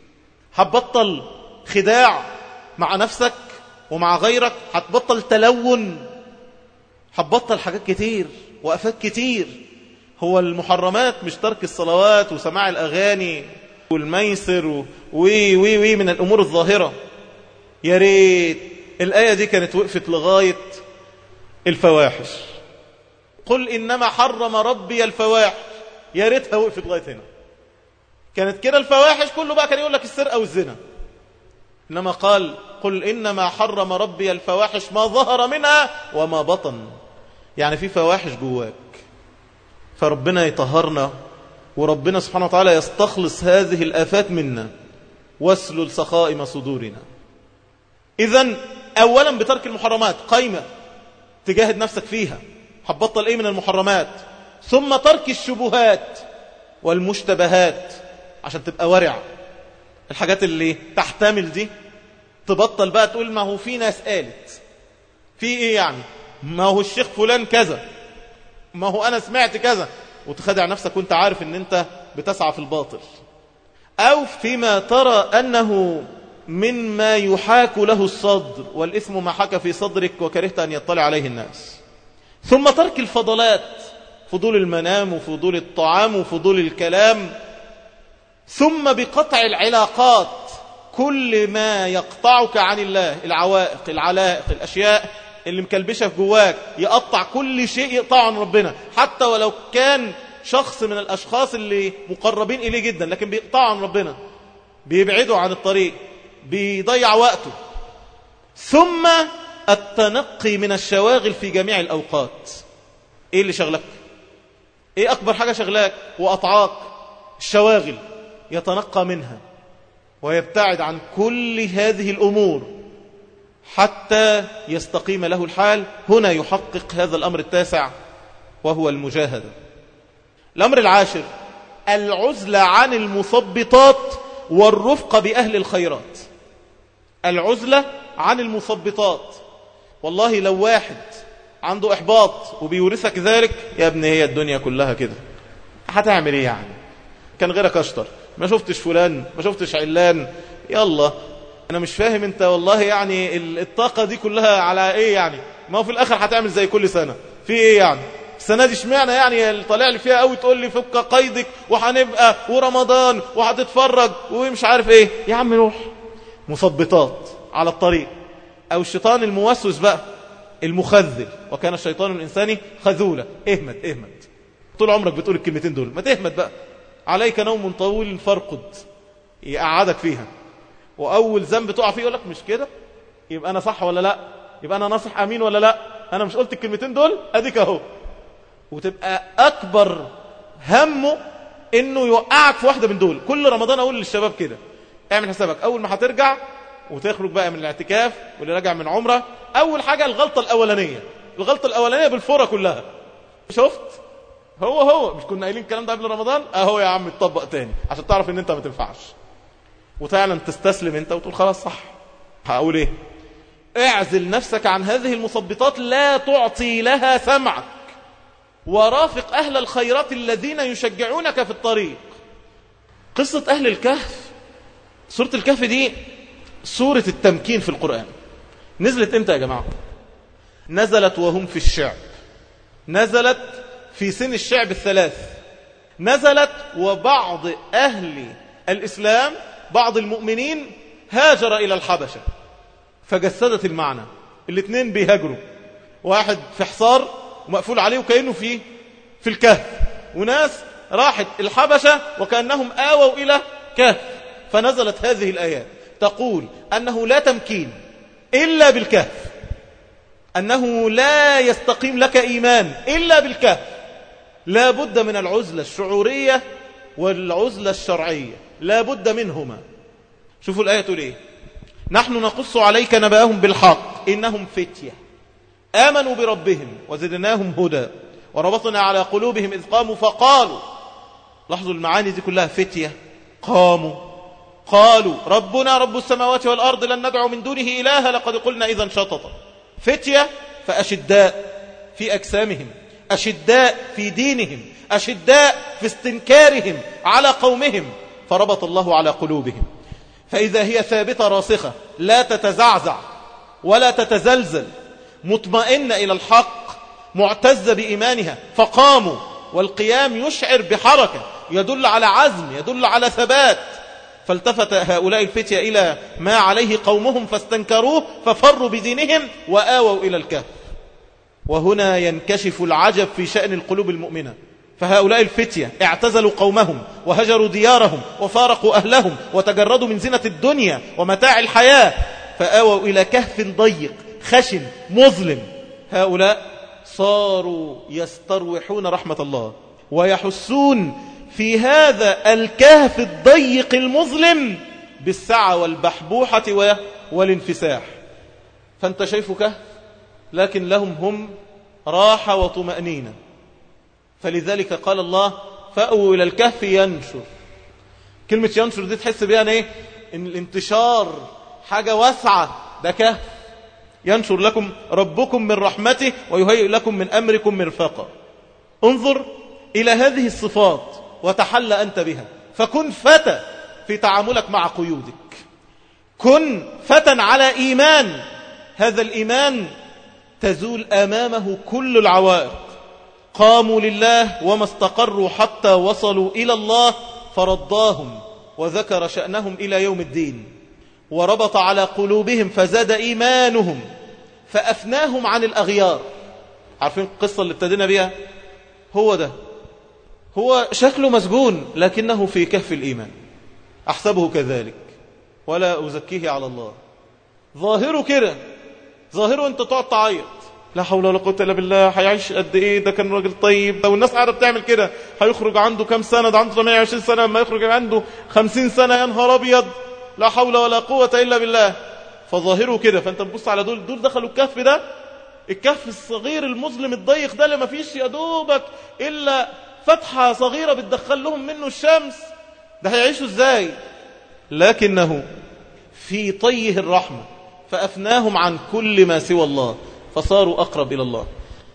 هتبطل خداع مع نفسك ومع غيرك هتبطل تلون هتبطل حاجات كتير وقفات كتير هو المحرمات مش ترك الصلوات وسماع الأغاني والميسر وي وي وي من الأمور الظاهرة يا ريت الآية دي كانت وقفت لغاية الفواحش قل إنما حرم ربي الفواحش يا ريتها وقفت لغاية هنا كانت كده الفواحش كله بقى كان يقول لك السرقة والزنا إنما قال قل إنما حرم ربي الفواحش ما ظهر منها وما بطن يعني في فواحش جواك فربنا يطهرنا وربنا سبحانه وتعالى يستخلص هذه الآفات منا واسلل سخائم صدورنا إذا أولا بترك المحرمات قيمة تجاهد نفسك فيها هتبطل إيه من المحرمات ثم ترك الشبهات والمشتبهات عشان تبقى ورع الحاجات اللي تحتمل دي تبطل بقى تقول ما هو في ناس قالت في ايه يعني ما هو الشيخ فلان كذا ما هو انا سمعت كذا وتخدع نفسك وانت عارف ان انت بتسعى في الباطل او فيما ترى انه مما يحاك له الصدر والإثم ما حكى في صدرك وكرهت أن يطلع عليه الناس ثم ترك الفضلات فضول المنام وفضول الطعام وفضول الكلام ثم بقطع العلاقات كل ما يقطعك عن الله العوائق العلائق الأشياء اللي مكلبشة في جواك يقطع كل شيء يقطعه عن ربنا حتى ولو كان شخص من الأشخاص اللي مقربين إليه جدا لكن بيقطعه عن ربنا بيبعدوا عن الطريق بيضيع وقته ثم التنقي من الشواغل في جميع الأوقات إيه اللي شغلك إيه أكبر حاجة شغلاك وأطعاك الشواغل يتنقى منها ويبتعد عن كل هذه الأمور حتى يستقيم له الحال هنا يحقق هذا الأمر التاسع وهو المجاهدة الأمر العاشر العزلة عن المثبطات والرفق بأهل الخيرات العزلة عن المثبطات والله لو واحد عنده إحباط وبيورثك ذلك يا ابني هي الدنيا كلها كده هتعمل ايه يعني كان غيرك اشطر ما شفتش فلان ما شفتش علان يلا انا مش فاهم انت والله يعني الطاقة دي كلها على ايه يعني ما هو في الاخر هتعمل زي كل سنة في ايه يعني السنة دي اشمعنى يعني اللي طالع لي فيها قوي تقول لي فك قيدك وهنبقى ورمضان وهتتفرج ومش عارف ايه يا عم روح مثبطات على الطريق او الشيطان الموسوس بقى المخذل وكان الشيطان الانساني خذولا اهمد اهمد طول عمرك بتقول الكلمتين دول ما تهمد بقى عليك نوم طويل فارقد يقعدك فيها واول ذنب تقع فيه يقول لك مش كده يبقى انا صح ولا لا يبقى انا ناصح امين ولا لا انا مش قلت الكلمتين دول اديك اهو وتبقى اكبر همه انه يوقعك في واحده من دول كل رمضان اقول للشباب كده اعمل حسابك اول ما هترجع وتخرج بقى من الاعتكاف واللي راجع من عمره اول حاجه الغلطه الاولانيه الغلطه الاولانيه بالفوره كلها شفت هو هو مش كنا قايلين الكلام ده قبل رمضان اهو يا عم اتطبق تاني عشان تعرف ان انت ما تنفعش وفعلا تستسلم انت وتقول خلاص صح هقول ايه اعزل نفسك عن هذه المثبطات لا تعطي لها سمعك ورافق اهل الخيرات الذين يشجعونك في الطريق قصة اهل الكهف سورة الكهف دي سورة التمكين في القرآن نزلت امتى يا جماعة نزلت وهم في الشعب نزلت في سن الشعب الثلاث نزلت وبعض أهل الإسلام بعض المؤمنين هاجر إلى الحبشة فجسدت المعنى الاثنين بيهاجروا واحد في حصار ومقفول عليه وكأنه في في الكهف وناس راحت الحبشة وكأنهم آووا إلى كهف فنزلت هذه الآيات تقول أنه لا تمكين إلا بالكهف أنه لا يستقيم لك إيمان إلا بالكهف لا بد من العزلة الشعورية والعزلة الشرعية لا بد منهما شوفوا الآية تقول إيه نحن نقص عليك نباهم بالحق إنهم فتية آمنوا بربهم وزدناهم هدى وربطنا على قلوبهم إذ قاموا فقالوا لاحظوا المعاني دي كلها فتية قاموا قالوا ربنا رب السماوات والأرض لن ندعو من دونه إلها لقد قلنا إذا شططا فتية فأشداء في أجسامهم أشداء في دينهم أشداء في استنكارهم على قومهم فربط الله على قلوبهم فإذا هي ثابتة راسخة لا تتزعزع ولا تتزلزل مطمئنة إلى الحق معتزة بإيمانها فقاموا والقيام يشعر بحركة يدل على عزم يدل على ثبات فالتفت هؤلاء الفتية إلى ما عليه قومهم فاستنكروه ففروا بدينهم وآووا إلى الكهف وهنا ينكشف العجب في شأن القلوب المؤمنة فهؤلاء الفتية اعتزلوا قومهم وهجروا ديارهم وفارقوا أهلهم وتجردوا من زينة الدنيا ومتاع الحياة فآووا إلى كهف ضيق خشن مظلم هؤلاء صاروا يستروحون رحمة الله ويحسون في هذا الكهف الضيق المظلم بالسعة والبحبوحة والانفساح فانت شايفه كهف لكن لهم هم راحة وطمأنينة فلذلك قال الله فأووا إلى الكهف ينشر كلمة ينشر دي تحس بيها ايه ان الانتشار حاجة واسعة ده كهف ينشر لكم ربكم من رحمته ويهيئ لكم من أمركم مرفقا انظر إلى هذه الصفات وتحل أنت بها فكن فتى في تعاملك مع قيودك كن فتى على إيمان هذا الإيمان تزول أمامه كل العوائق قاموا لله وما استقروا حتى وصلوا إلى الله فرضاهم وذكر شأنهم إلى يوم الدين وربط على قلوبهم فزاد إيمانهم فأفناهم عن الأغيار عارفين القصة اللي ابتدينا بها هو ده هو شكله مسجون لكنه في كهف الإيمان أحسبه كذلك ولا أزكيه على الله ظاهره كده ظاهره أنت تقعد تعيط لا حول ولا قوة إلا بالله هيعيش قد إيه ده كان راجل طيب ده والناس قاعدة بتعمل كده هيخرج عنده كام سنة ده عنده 28 سنة لما يخرج عنده 50 سنة يا نهار أبيض لا حول ولا قوة إلا بالله فظاهره كده فانت تبص على دول دول دخلوا الكهف ده الكهف الصغير المظلم الضيق ده اللي ما فيش يا دوبك إلا فتحة صغيرة بتدخل لهم منه الشمس ده هيعيشوا ازاي لكنه في طيه الرحمة فأفناهم عن كل ما سوى الله فصاروا أقرب إلى الله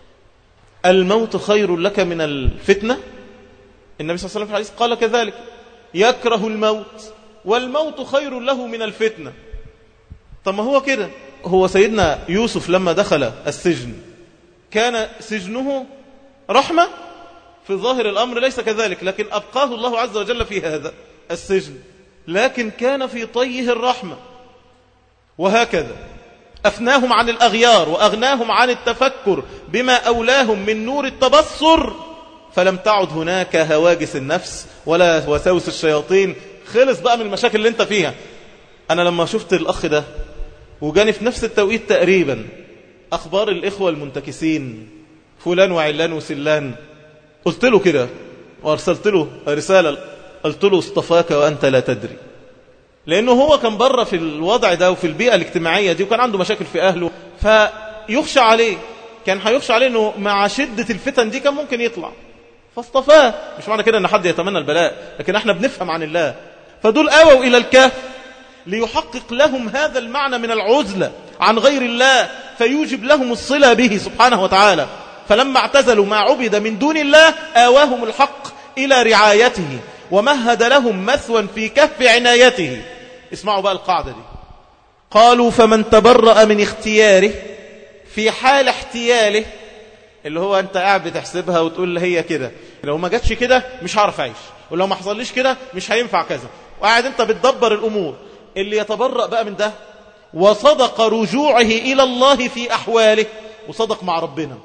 الموت خير لك من الفتنة النبي صلى الله عليه وسلم في الحديث قال كذلك يكره الموت والموت خير له من الفتنة طب ما هو كده هو سيدنا يوسف لما دخل السجن كان سجنه رحمة في ظاهر الأمر ليس كذلك لكن أبقاه الله عز وجل في هذا السجن لكن كان في طيه الرحمة وهكذا أفناهم عن الأغيار وأغناهم عن التفكر بما أولاهم من نور التبصر فلم تعد هناك هواجس النفس ولا وساوس الشياطين خلص بقى من المشاكل اللي انت فيها أنا لما شفت الأخ ده وجاني في نفس التوقيت تقريبا أخبار الإخوة المنتكسين فلان وعلان وسلان قلت له كده وأرسلت له رسالة قلت له اصطفاك وأنت لا تدري لأنه هو كان بره في الوضع ده وفي البيئة الاجتماعية دي وكان عنده مشاكل في أهله فيخشى عليه كان هيخشى عليه أنه مع شدة الفتن دي كان ممكن يطلع فاصطفاه مش معنى كده أن حد يتمنى البلاء لكن احنا بنفهم عن الله فدول آووا إلى الكهف ليحقق لهم هذا المعنى من العزلة عن غير الله فيوجب لهم الصلة به سبحانه وتعالى فلما اعتزلوا ما عبد من دون الله آواهم الحق إلى رعايته ومهد لهم مثوى في كف عنايته اسمعوا بقى القاعدة دي قالوا فمن تبرأ من اختياره في حال احتياله اللي هو انت قاعد بتحسبها وتقول هي كده لو ما جاتش كده مش هعرف اعيش ولو ما حصليش كده مش هينفع كذا وقاعد انت بتدبر الامور اللي يتبرأ بقى من ده وصدق رجوعه إلى الله في أحواله وصدق مع ربنا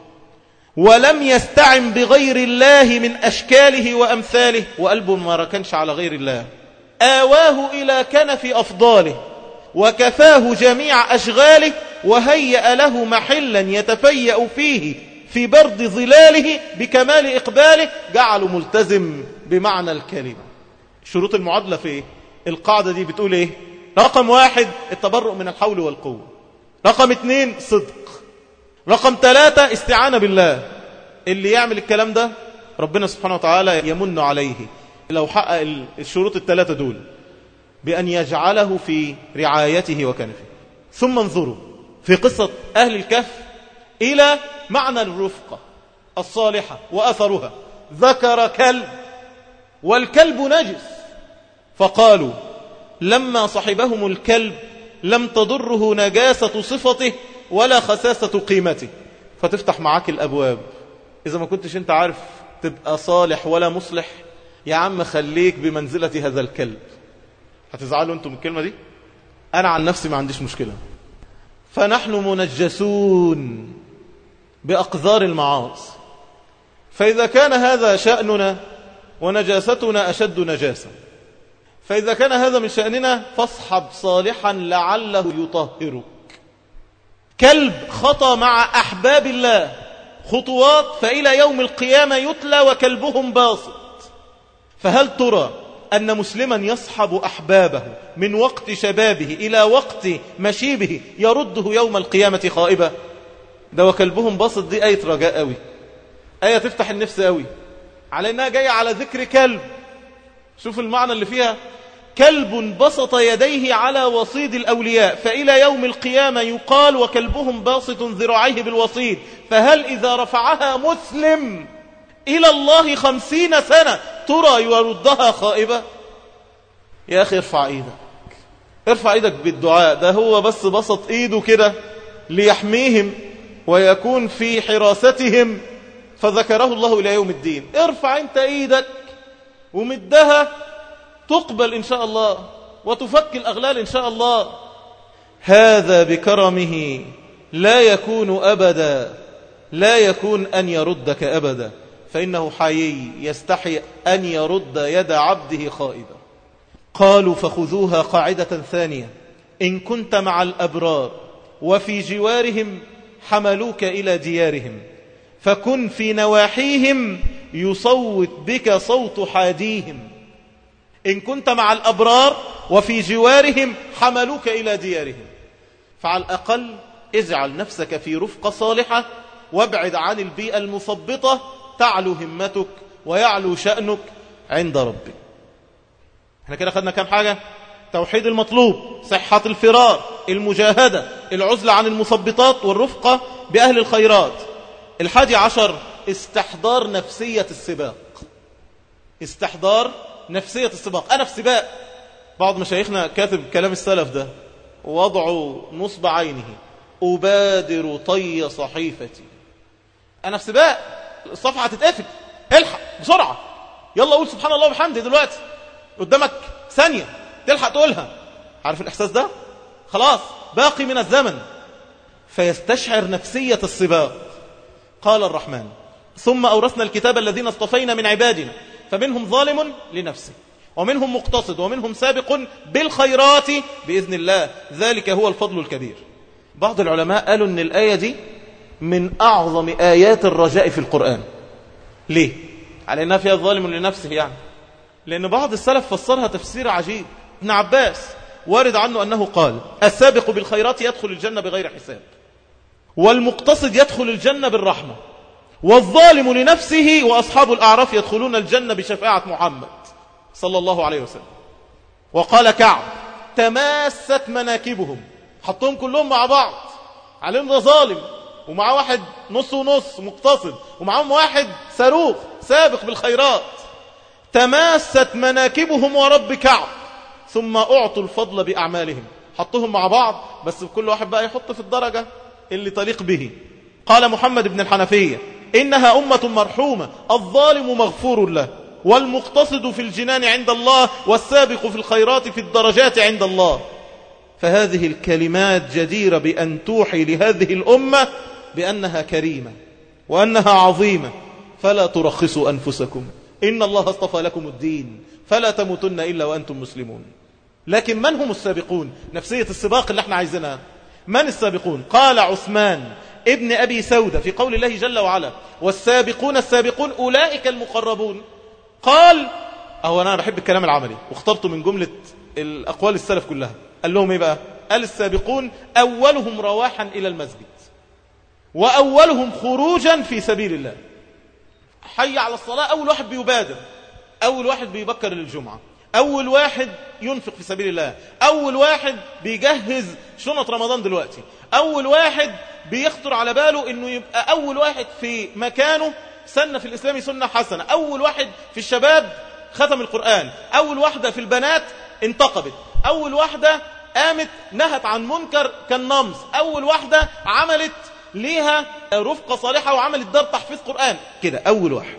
ولم يستعن بغير الله من أشكاله وأمثاله وقلبه ما ركنش على غير الله آواه إلى كنف أفضاله وكفاه جميع أشغاله وهيأ له محلا يتفيأ فيه في برد ظلاله بكمال إقباله جعله ملتزم بمعنى الكلمة شروط المعادلة في إيه؟ القاعدة دي بتقول إيه رقم واحد التبرؤ من الحول والقوة رقم اثنين صدق رقم ثلاثة استعانة بالله اللي يعمل الكلام ده ربنا سبحانه وتعالى يمن عليه لو حقق الشروط الثلاثة دول بأن يجعله في رعايته وكنفه ثم انظروا في قصة أهل الكهف إلى معنى الرفقة الصالحة وأثرها ذكر كلب والكلب نجس فقالوا لما صحبهم الكلب لم تضره نجاسة صفته ولا خساسة قيمته فتفتح معاك الأبواب إذا ما كنتش أنت عارف تبقى صالح ولا مصلح يا عم خليك بمنزلة هذا الكلب هتزعلوا أنتم من الكلمة دي أنا عن نفسي ما عنديش مشكلة فنحن منجسون بأقذار المعاصي فإذا كان هذا شأننا ونجاستنا أشد نجاسة فإذا كان هذا من شأننا فاصحب صالحا لعله يطهرك كلب خطى مع أحباب الله خطوات فإلى يوم القيامة يتلى وكلبهم باسط فهل ترى أن مسلما يصحب أحبابه من وقت شبابه إلى وقت مشيبه يرده يوم القيامة خائبا ده وكلبهم باسط دي آية رجاء قوي آية تفتح النفس قوي على أنها جاية على ذكر كلب شوف المعنى اللي فيها كلب بسط يديه على وصيد الأولياء فإلى يوم القيامة يقال وكلبهم باسط ذراعيه بالوصيد فهل إذا رفعها مسلم إلى الله خمسين سنة ترى يردها خائبة يا أخي ارفع إيدك ارفع إيدك بالدعاء ده هو بس بسط إيده كده ليحميهم ويكون في حراستهم فذكره الله إلى يوم الدين ارفع انت إيدك ومدها تقبل إن شاء الله وتفك الأغلال إن شاء الله هذا بكرمه لا يكون أبدا لا يكون أن يردك أبدا فإنه حيي يستحي أن يرد يد عبده خائبا قالوا فخذوها قاعدة ثانية إن كنت مع الأبرار وفي جوارهم حملوك إلى ديارهم فكن في نواحيهم يصوت بك صوت حاديهم إن كنت مع الأبرار وفي جوارهم حملوك إلى ديارهم فعلى الأقل اجعل نفسك في رفقة صالحة وابعد عن البيئة المثبطة تعلو همتك ويعلو شأنك عند ربك احنا كده خدنا كام حاجة توحيد المطلوب صحة الفرار المجاهدة العزلة عن المثبطات والرفقة بأهل الخيرات الحادي عشر استحضار نفسية السباق استحضار نفسية السباق أنا في سباق بعض مشايخنا كاتب كلام السلف ده وضعوا نصب عينه أبادر طي صحيفتي أنا في سباق الصفحة هتتقفل الحق بسرعة يلا قول سبحان الله وبحمده دلوقتي قدامك ثانية تلحق تقولها عارف الإحساس ده خلاص باقي من الزمن فيستشعر نفسية السباق قال الرحمن ثم أورثنا الكتاب الذين اصطفينا من عبادنا فمنهم ظالم لنفسه ومنهم مقتصد ومنهم سابق بالخيرات بإذن الله ذلك هو الفضل الكبير بعض العلماء قالوا أن الآية دي من أعظم آيات الرجاء في القرآن ليه؟ على أنها فيها ظالم لنفسه يعني لأن بعض السلف فسرها تفسير عجيب ابن عباس وارد عنه أنه قال السابق بالخيرات يدخل الجنة بغير حساب والمقتصد يدخل الجنة بالرحمة والظالم لنفسه وأصحاب الأعراف يدخلون الجنة بشفاعة محمد صلى الله عليه وسلم وقال كعب تماست مناكبهم حطهم كلهم مع بعض عليهم ده ظالم ومعاه واحد نص ونص مقتصد ومعاهم واحد صاروخ سابق بالخيرات تماست مناكبهم ورب كعب ثم أعطوا الفضل بأعمالهم حطهم مع بعض بس كل واحد بقى يحط في الدرجة اللي تليق به قال محمد بن الحنفية إنها أمة مرحومة الظالم مغفور له والمقتصد في الجنان عند الله والسابق في الخيرات في الدرجات عند الله فهذه الكلمات جديرة بأن توحي لهذه الأمة بأنها كريمة وأنها عظيمة فلا ترخصوا أنفسكم إن الله اصطفى لكم الدين فلا تموتن إلا وأنتم مسلمون لكن من هم السابقون نفسية السباق اللي احنا عايزينها من السابقون قال عثمان ابن أبي سودة في قول الله جل وعلا والسابقون السابقون أولئك المقربون قال أهو أنا بحب الكلام العملي واخترته من جملة الأقوال السلف كلها قال لهم إيه بقى قال السابقون أولهم رواحا إلى المسجد وأولهم خروجا في سبيل الله حي على الصلاة أول واحد بيبادر أول واحد بيبكر للجمعة أول واحد ينفق في سبيل الله أول واحد بيجهز شنط رمضان دلوقتي أول واحد بيخطر على باله أنه يبقى أول واحد في مكانه سنة في الإسلام سنة حسنة أول واحد في الشباب ختم القرآن أول واحدة في البنات انتقبت أول واحدة قامت نهت عن منكر كالنمز أول واحدة عملت ليها رفقة صالحة وعملت دار تحفيظ قرآن كده أول واحد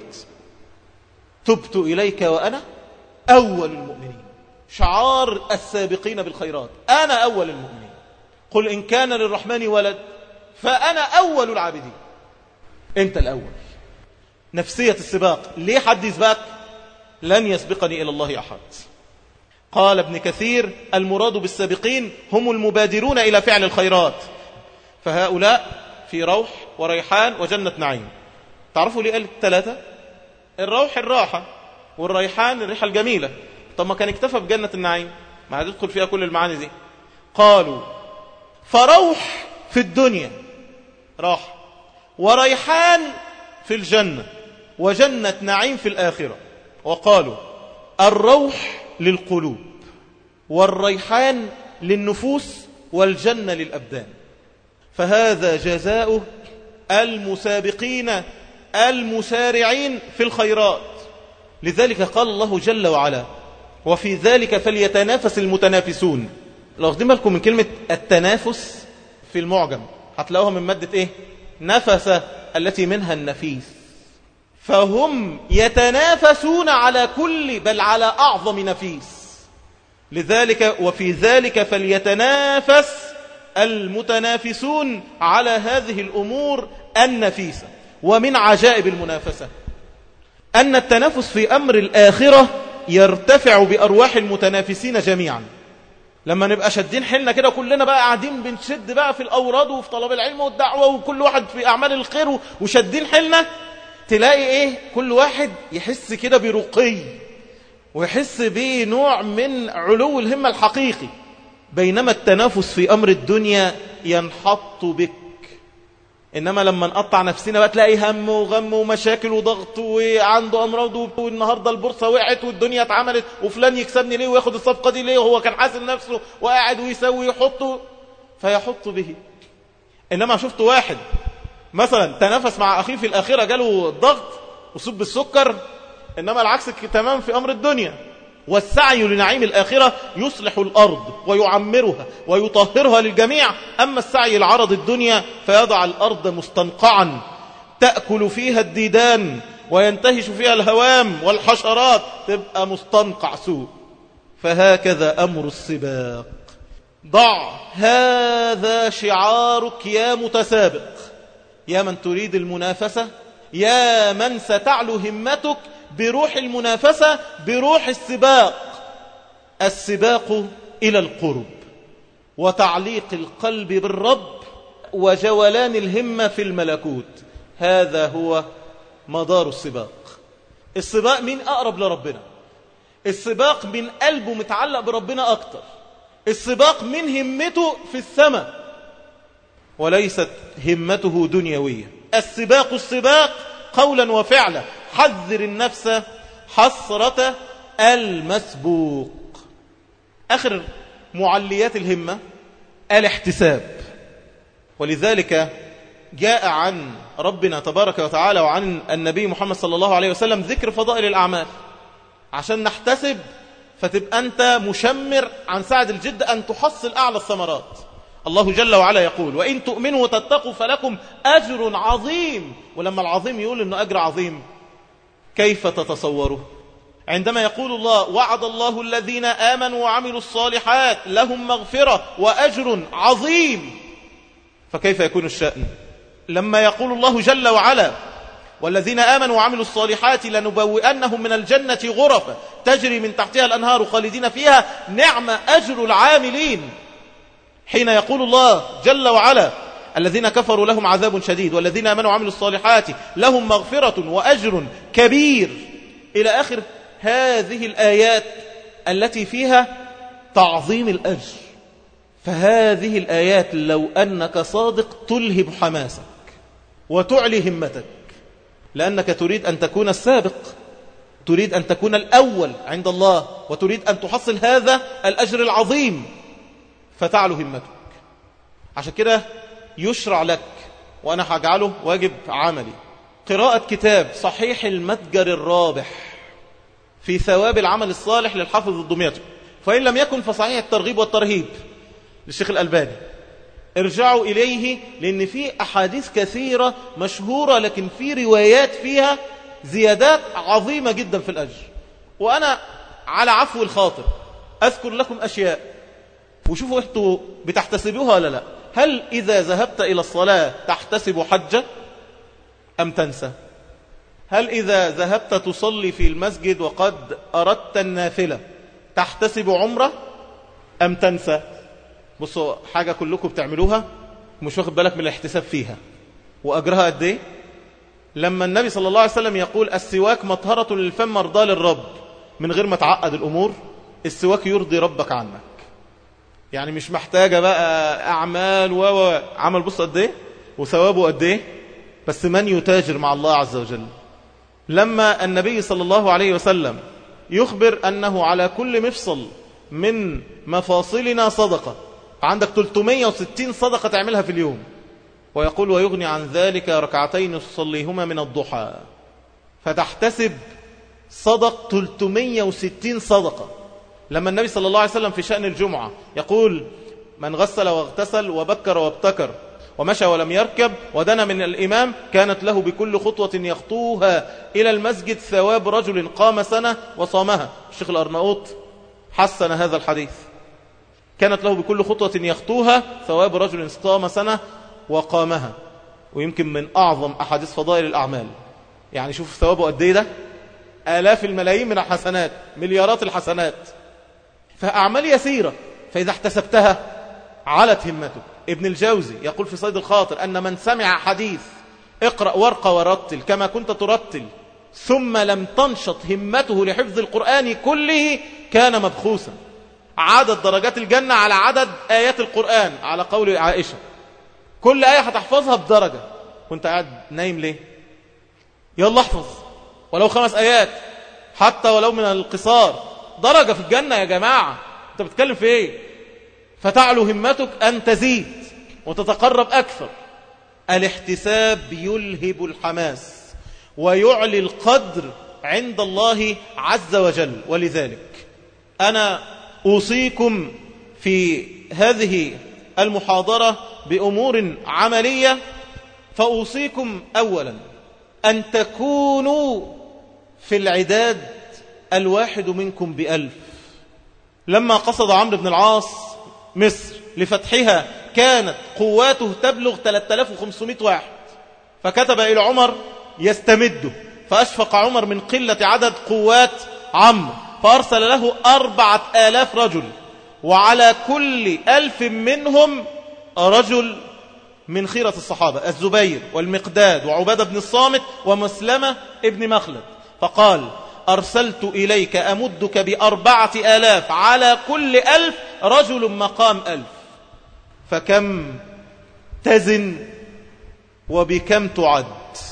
تبت إليك وأنا أول المؤمنين شعار السابقين بالخيرات أنا أول المؤمنين قل إن كان للرحمن ولد فأنا أول العابدين أنت الأول نفسية السباق ليه حد يسبقك لن يسبقني إلى الله أحد قال ابن كثير المراد بالسابقين هم المبادرون إلى فعل الخيرات فهؤلاء في روح وريحان وجنة نعيم تعرفوا ليه قال الثلاثة الروح الراحة والريحان الريحة الجميلة طب ما كان اكتفى بجنة النعيم ما هتدخل فيها كل المعاني دي قالوا فروح في الدنيا راحة وريحان في الجنة وجنة نعيم في الآخرة وقالوا الروح للقلوب والريحان للنفوس والجنة للأبدان فهذا جزاؤه المسابقين المسارعين في الخيرات لذلك قال الله جل وعلا وفي ذلك فليتنافس المتنافسون لو واخدين بالكم من كلمة التنافس في المعجم هتلاقوها من مادة ايه نفس التي منها النفيس فهم يتنافسون على كل بل على أعظم نفيس لذلك وفي ذلك فليتنافس المتنافسون على هذه الأمور النفيسة ومن عجائب المنافسة أن التنافس في أمر الآخرة يرتفع بأرواح المتنافسين جميعا لما نبقى شادين حلنا كده كلنا بقى قاعدين بنشد بقى في الأوراد وفي طلب العلم والدعوة وكل واحد في أعمال الخير وشادين حلنا تلاقي إيه كل واحد يحس كده برقي ويحس به نوع من علو الهمة الحقيقي بينما التنافس في أمر الدنيا ينحط بك إنما لما نقطع نفسنا بقى تلاقي هم وغم ومشاكل وضغط وعنده أمراض والنهاردة البورصة وقعت والدنيا اتعملت وفلان يكسبني ليه وياخد الصفقة دي ليه وهو كان حاسن نفسه وقاعد ويسوي يحطه فيحط به إنما شفت واحد مثلا تنافس مع أخيه في الآخرة جاله الضغط وصب السكر إنما العكس تمام في أمر الدنيا والسعي لنعيم الآخرة يصلح الأرض ويعمرها ويطهرها للجميع أما السعي لعرض الدنيا فيضع الأرض مستنقعا تأكل فيها الديدان وينتهش فيها الهوام والحشرات تبقى مستنقع سوء فهكذا أمر السباق ضع هذا شعارك يا متسابق يا من تريد المنافسة يا من ستعلو همتك بروح المنافسة بروح السباق السباق إلى القرب وتعليق القلب بالرب وجولان الهمة في الملكوت هذا هو مدار السباق السباق من أقرب لربنا السباق من قلبه متعلق بربنا أكتر السباق من همته في السماء وليست همته دنيوية السباق السباق قولا وفعلا حذر النفس حسرة المسبوق آخر معليات الهمة الاحتساب ولذلك جاء عن ربنا تبارك وتعالى وعن النبي محمد صلى الله عليه وسلم ذكر فضائل الأعمال عشان نحتسب فتبقى أنت مشمر عن سعد الجد أن تحصل أعلى الثمرات الله جل وعلا يقول وإن تؤمنوا وتتقوا فلكم أجر عظيم ولما العظيم يقول أنه أجر عظيم كيف تتصوره عندما يقول الله وعد الله الذين آمنوا وعملوا الصالحات لهم مغفرة وأجر عظيم فكيف يكون الشأن لما يقول الله جل وعلا والذين آمنوا وعملوا الصالحات لنبوئنهم من الجنة غرفة تجري من تحتها الأنهار خالدين فيها نعم أجر العاملين حين يقول الله جل وعلا الذين كفروا لهم عذاب شديد والذين آمنوا وعملوا الصالحات لهم مغفرة وأجر كبير إلى آخر هذه الآيات التي فيها تعظيم الأجر فهذه الآيات لو أنك صادق تلهب حماسك وتعلي همتك لأنك تريد أن تكون السابق تريد أن تكون الأول عند الله وتريد أن تحصل هذا الأجر العظيم فتعلو همتك عشان كده يشرع لك وأنا هجعله واجب عملي قراءة كتاب صحيح المتجر الرابح في ثواب العمل الصالح للحافظ الدمياطي فإن لم يكن فصحيح الترغيب والترهيب للشيخ الألباني ارجعوا إليه لأن في أحاديث كثيرة مشهورة لكن في روايات فيها زيادات عظيمة جدا في الأجر وأنا على عفو الخاطر أذكر لكم أشياء وشوفوا إنتوا بتحتسبوها ولا لا هل إذا ذهبت إلى الصلاة تحتسب حجة أم تنسى هل إذا ذهبت تصلي في المسجد وقد أردت النافلة تحتسب عمرة أم تنسى بصوا حاجة كلكم بتعملوها مش واخد بالك من الاحتساب فيها وأجرها قد ايه لما النبي صلى الله عليه وسلم يقول السواك مطهرة للفم مرضى للرب من غير ما تعقد الأمور السواك يرضي ربك عنك يعني مش محتاجة بقى أعمال و عمل بص قد ايه وثوابه قد ايه بس من يتاجر مع الله عز وجل لما النبي صلى الله عليه وسلم يخبر أنه على كل مفصل من مفاصلنا صدقة عندك 360 صدقة تعملها في اليوم ويقول ويغني عن ذلك ركعتين تصليهما من الضحى فتحتسب صدق 360 صدقة لما النبي صلى الله عليه وسلم في شأن الجمعة يقول من غسل واغتسل وبكر وابتكر ومشى ولم يركب ودنا من الإمام كانت له بكل خطوة يخطوها إلى المسجد ثواب رجل قام سنة وصامها الشيخ الأرناؤوط حسن هذا الحديث كانت له بكل خطوة يخطوها ثواب رجل قام سنة وقامها ويمكن من أعظم أحاديث فضائل الأعمال يعني شوف ثوابه قد ايه ده آلاف الملايين من الحسنات مليارات الحسنات فأعمال يسيرة فإذا احتسبتها علت همتك ابن الجوزي يقول في صيد الخاطر أن من سمع حديث اقرأ ورقة ورتل كما كنت ترتل ثم لم تنشط همته لحفظ القرآن كله كان مبخوسا عدد درجات الجنة على عدد آيات القرآن على قول عائشة كل آية هتحفظها بدرجة وانت قاعد نايم ليه يلا احفظ ولو خمس آيات حتى ولو من القصار درجة في الجنة يا جماعة انت بتتكلم في ايه فتعلو همتك أن تزيد وتتقرب أكثر الاحتساب يلهب الحماس ويعلي القدر عند الله عز وجل ولذلك أنا أوصيكم في هذه المحاضرة بأمور عملية فأوصيكم أولا أن تكونوا في العداد الواحد منكم بألف لما قصد عمرو بن العاص مصر لفتحها كانت قواته تبلغ 3500 واحد فكتب إلى عمر يستمده فأشفق عمر من قلة عدد قوات عمرو فأرسل له أربعة آلاف رجل وعلى كل ألف منهم رجل من خيرة الصحابة الزبير والمقداد وعبادة بن الصامت ومسلمة ابن مخلد فقال أرسلت إليك أمدك بأربعة آلاف على كل ألف رجل مقام ألف فكم تزن وبكم تعد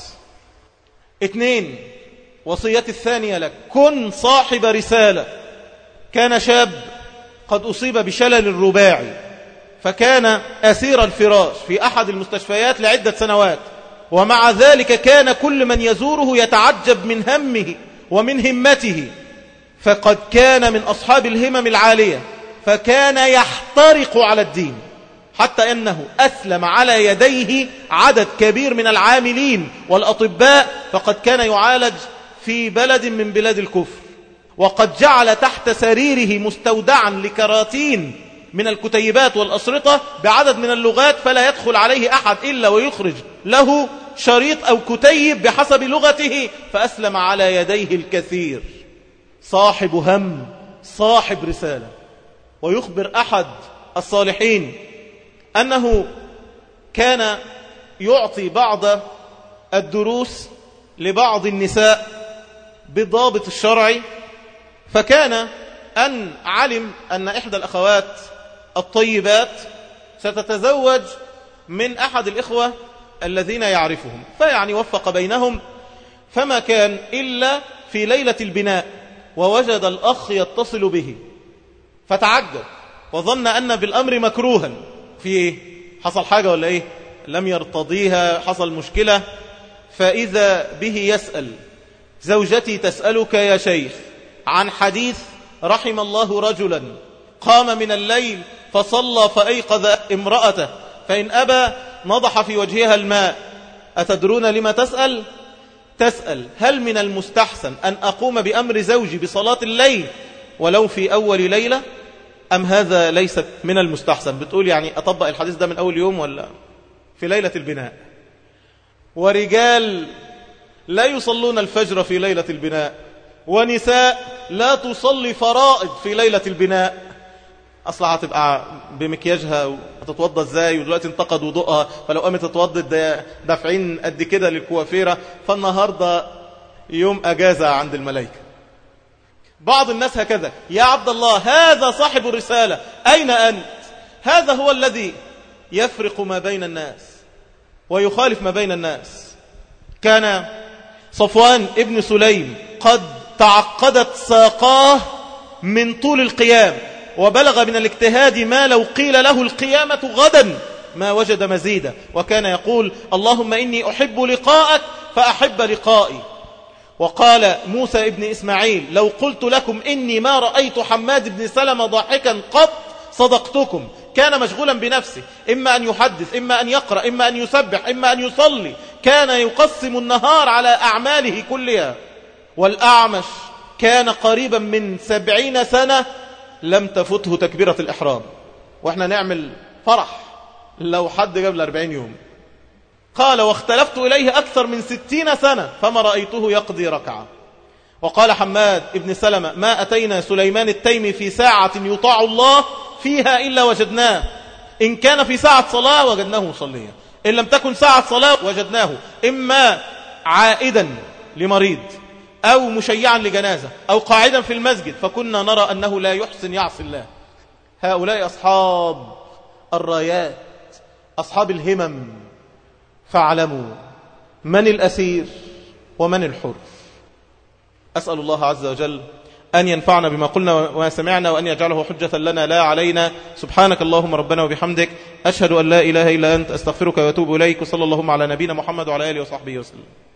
اثنين وصيتي الثانية لك كن صاحب رسالة كان شاب قد أصيب بشلل الرباعي فكان أسير الفراش في أحد المستشفيات لعدة سنوات ومع ذلك كان كل من يزوره يتعجب من همه ومن همته فقد كان من أصحاب الهمم العالية فكان يحترق على الدين حتى أنه أسلم على يديه عدد كبير من العاملين والأطباء فقد كان يعالج في بلد من بلاد الكفر وقد جعل تحت سريره مستودعا لكراتين من الكتيبات والأسرطة بعدد من اللغات فلا يدخل عليه أحد إلا ويخرج له شريط أو كتيب بحسب لغته فأسلم على يديه الكثير صاحب هم صاحب رسالة ويخبر أحد الصالحين أنه كان يعطي بعض الدروس لبعض النساء بالضابط الشرعي فكان أن علم أن إحدى الأخوات الطيبات ستتزوج من أحد الإخوة الذين يعرفهم فيعني وفق بينهم فما كان إلا في ليلة البناء ووجد الأخ يتصل به فتعجب وظن أن بالأمر مكروها في إيه؟ حصل حاجة ولا إيه لم يرتضيها حصل مشكلة فإذا به يسأل زوجتي تسألك يا شيخ عن حديث رحم الله رجلا قام من الليل فصلى فأيقظ امرأته فإن أبى نضح في وجهها الماء أتدرون لما تسأل تسأل هل من المستحسن أن أقوم بأمر زوجي بصلاة الليل ولو في أول ليلة أم هذا ليس من المستحسن بتقول يعني أطبق الحديث ده من أول يوم ولا في ليلة البناء ورجال لا يصلون الفجر في ليلة البناء ونساء لا تصلي فرائض في ليلة البناء أصلا هتبقى بمكياجها وتتوضى ازاي ودلوقتي انتقد وضوءها فلو قامت تتوضى دافعين قد كده للكوافيرة فالنهاردة يوم أجازة عند الملائكة بعض الناس هكذا يا عبد الله هذا صاحب الرسالة أين أنت هذا هو الذي يفرق ما بين الناس ويخالف ما بين الناس كان صفوان ابن سليم قد تعقدت ساقاه من طول القيام وبلغ من الاجتهاد ما لو قيل له القيامة غدا ما وجد مزيدا وكان يقول اللهم إني أحب لقاءك فأحب لقائي وقال موسى ابن إسماعيل لو قلت لكم إني ما رأيت حماد بن سلمة ضاحكا قط صدقتكم كان مشغولا بنفسه إما أن يحدث إما أن يقرأ إما أن يسبح إما أن يصلي كان يقسم النهار على أعماله كلها والأعمش كان قريبا من سبعين سنة لم تفته تكبيرة الإحرام وإحنا نعمل فرح لو حد جاب الأربعين يوم قال واختلفت إليه أكثر من ستين سنة فما رأيته يقضي ركعة وقال حماد ابن سلمة ما أتينا سليمان التيمي في ساعة يطاع الله فيها إلا وجدناه إن كان في ساعة صلاة وجدناه مصليا إن لم تكن ساعة صلاة وجدناه إما عائدا لمريض أو مشيعا لجنازة أو قاعدا في المسجد فكنا نرى أنه لا يحسن يعصي الله هؤلاء أصحاب الرايات أصحاب الهمم فاعلموا من الأسير ومن الحر أسأل الله عز وجل أن ينفعنا بما قلنا وما سمعنا وأن يجعله حجة لنا لا علينا سبحانك اللهم ربنا وبحمدك أشهد أن لا إله إلا أنت أستغفرك وأتوب إليك وصلى اللهم على نبينا محمد وعلى آله وصحبه وسلم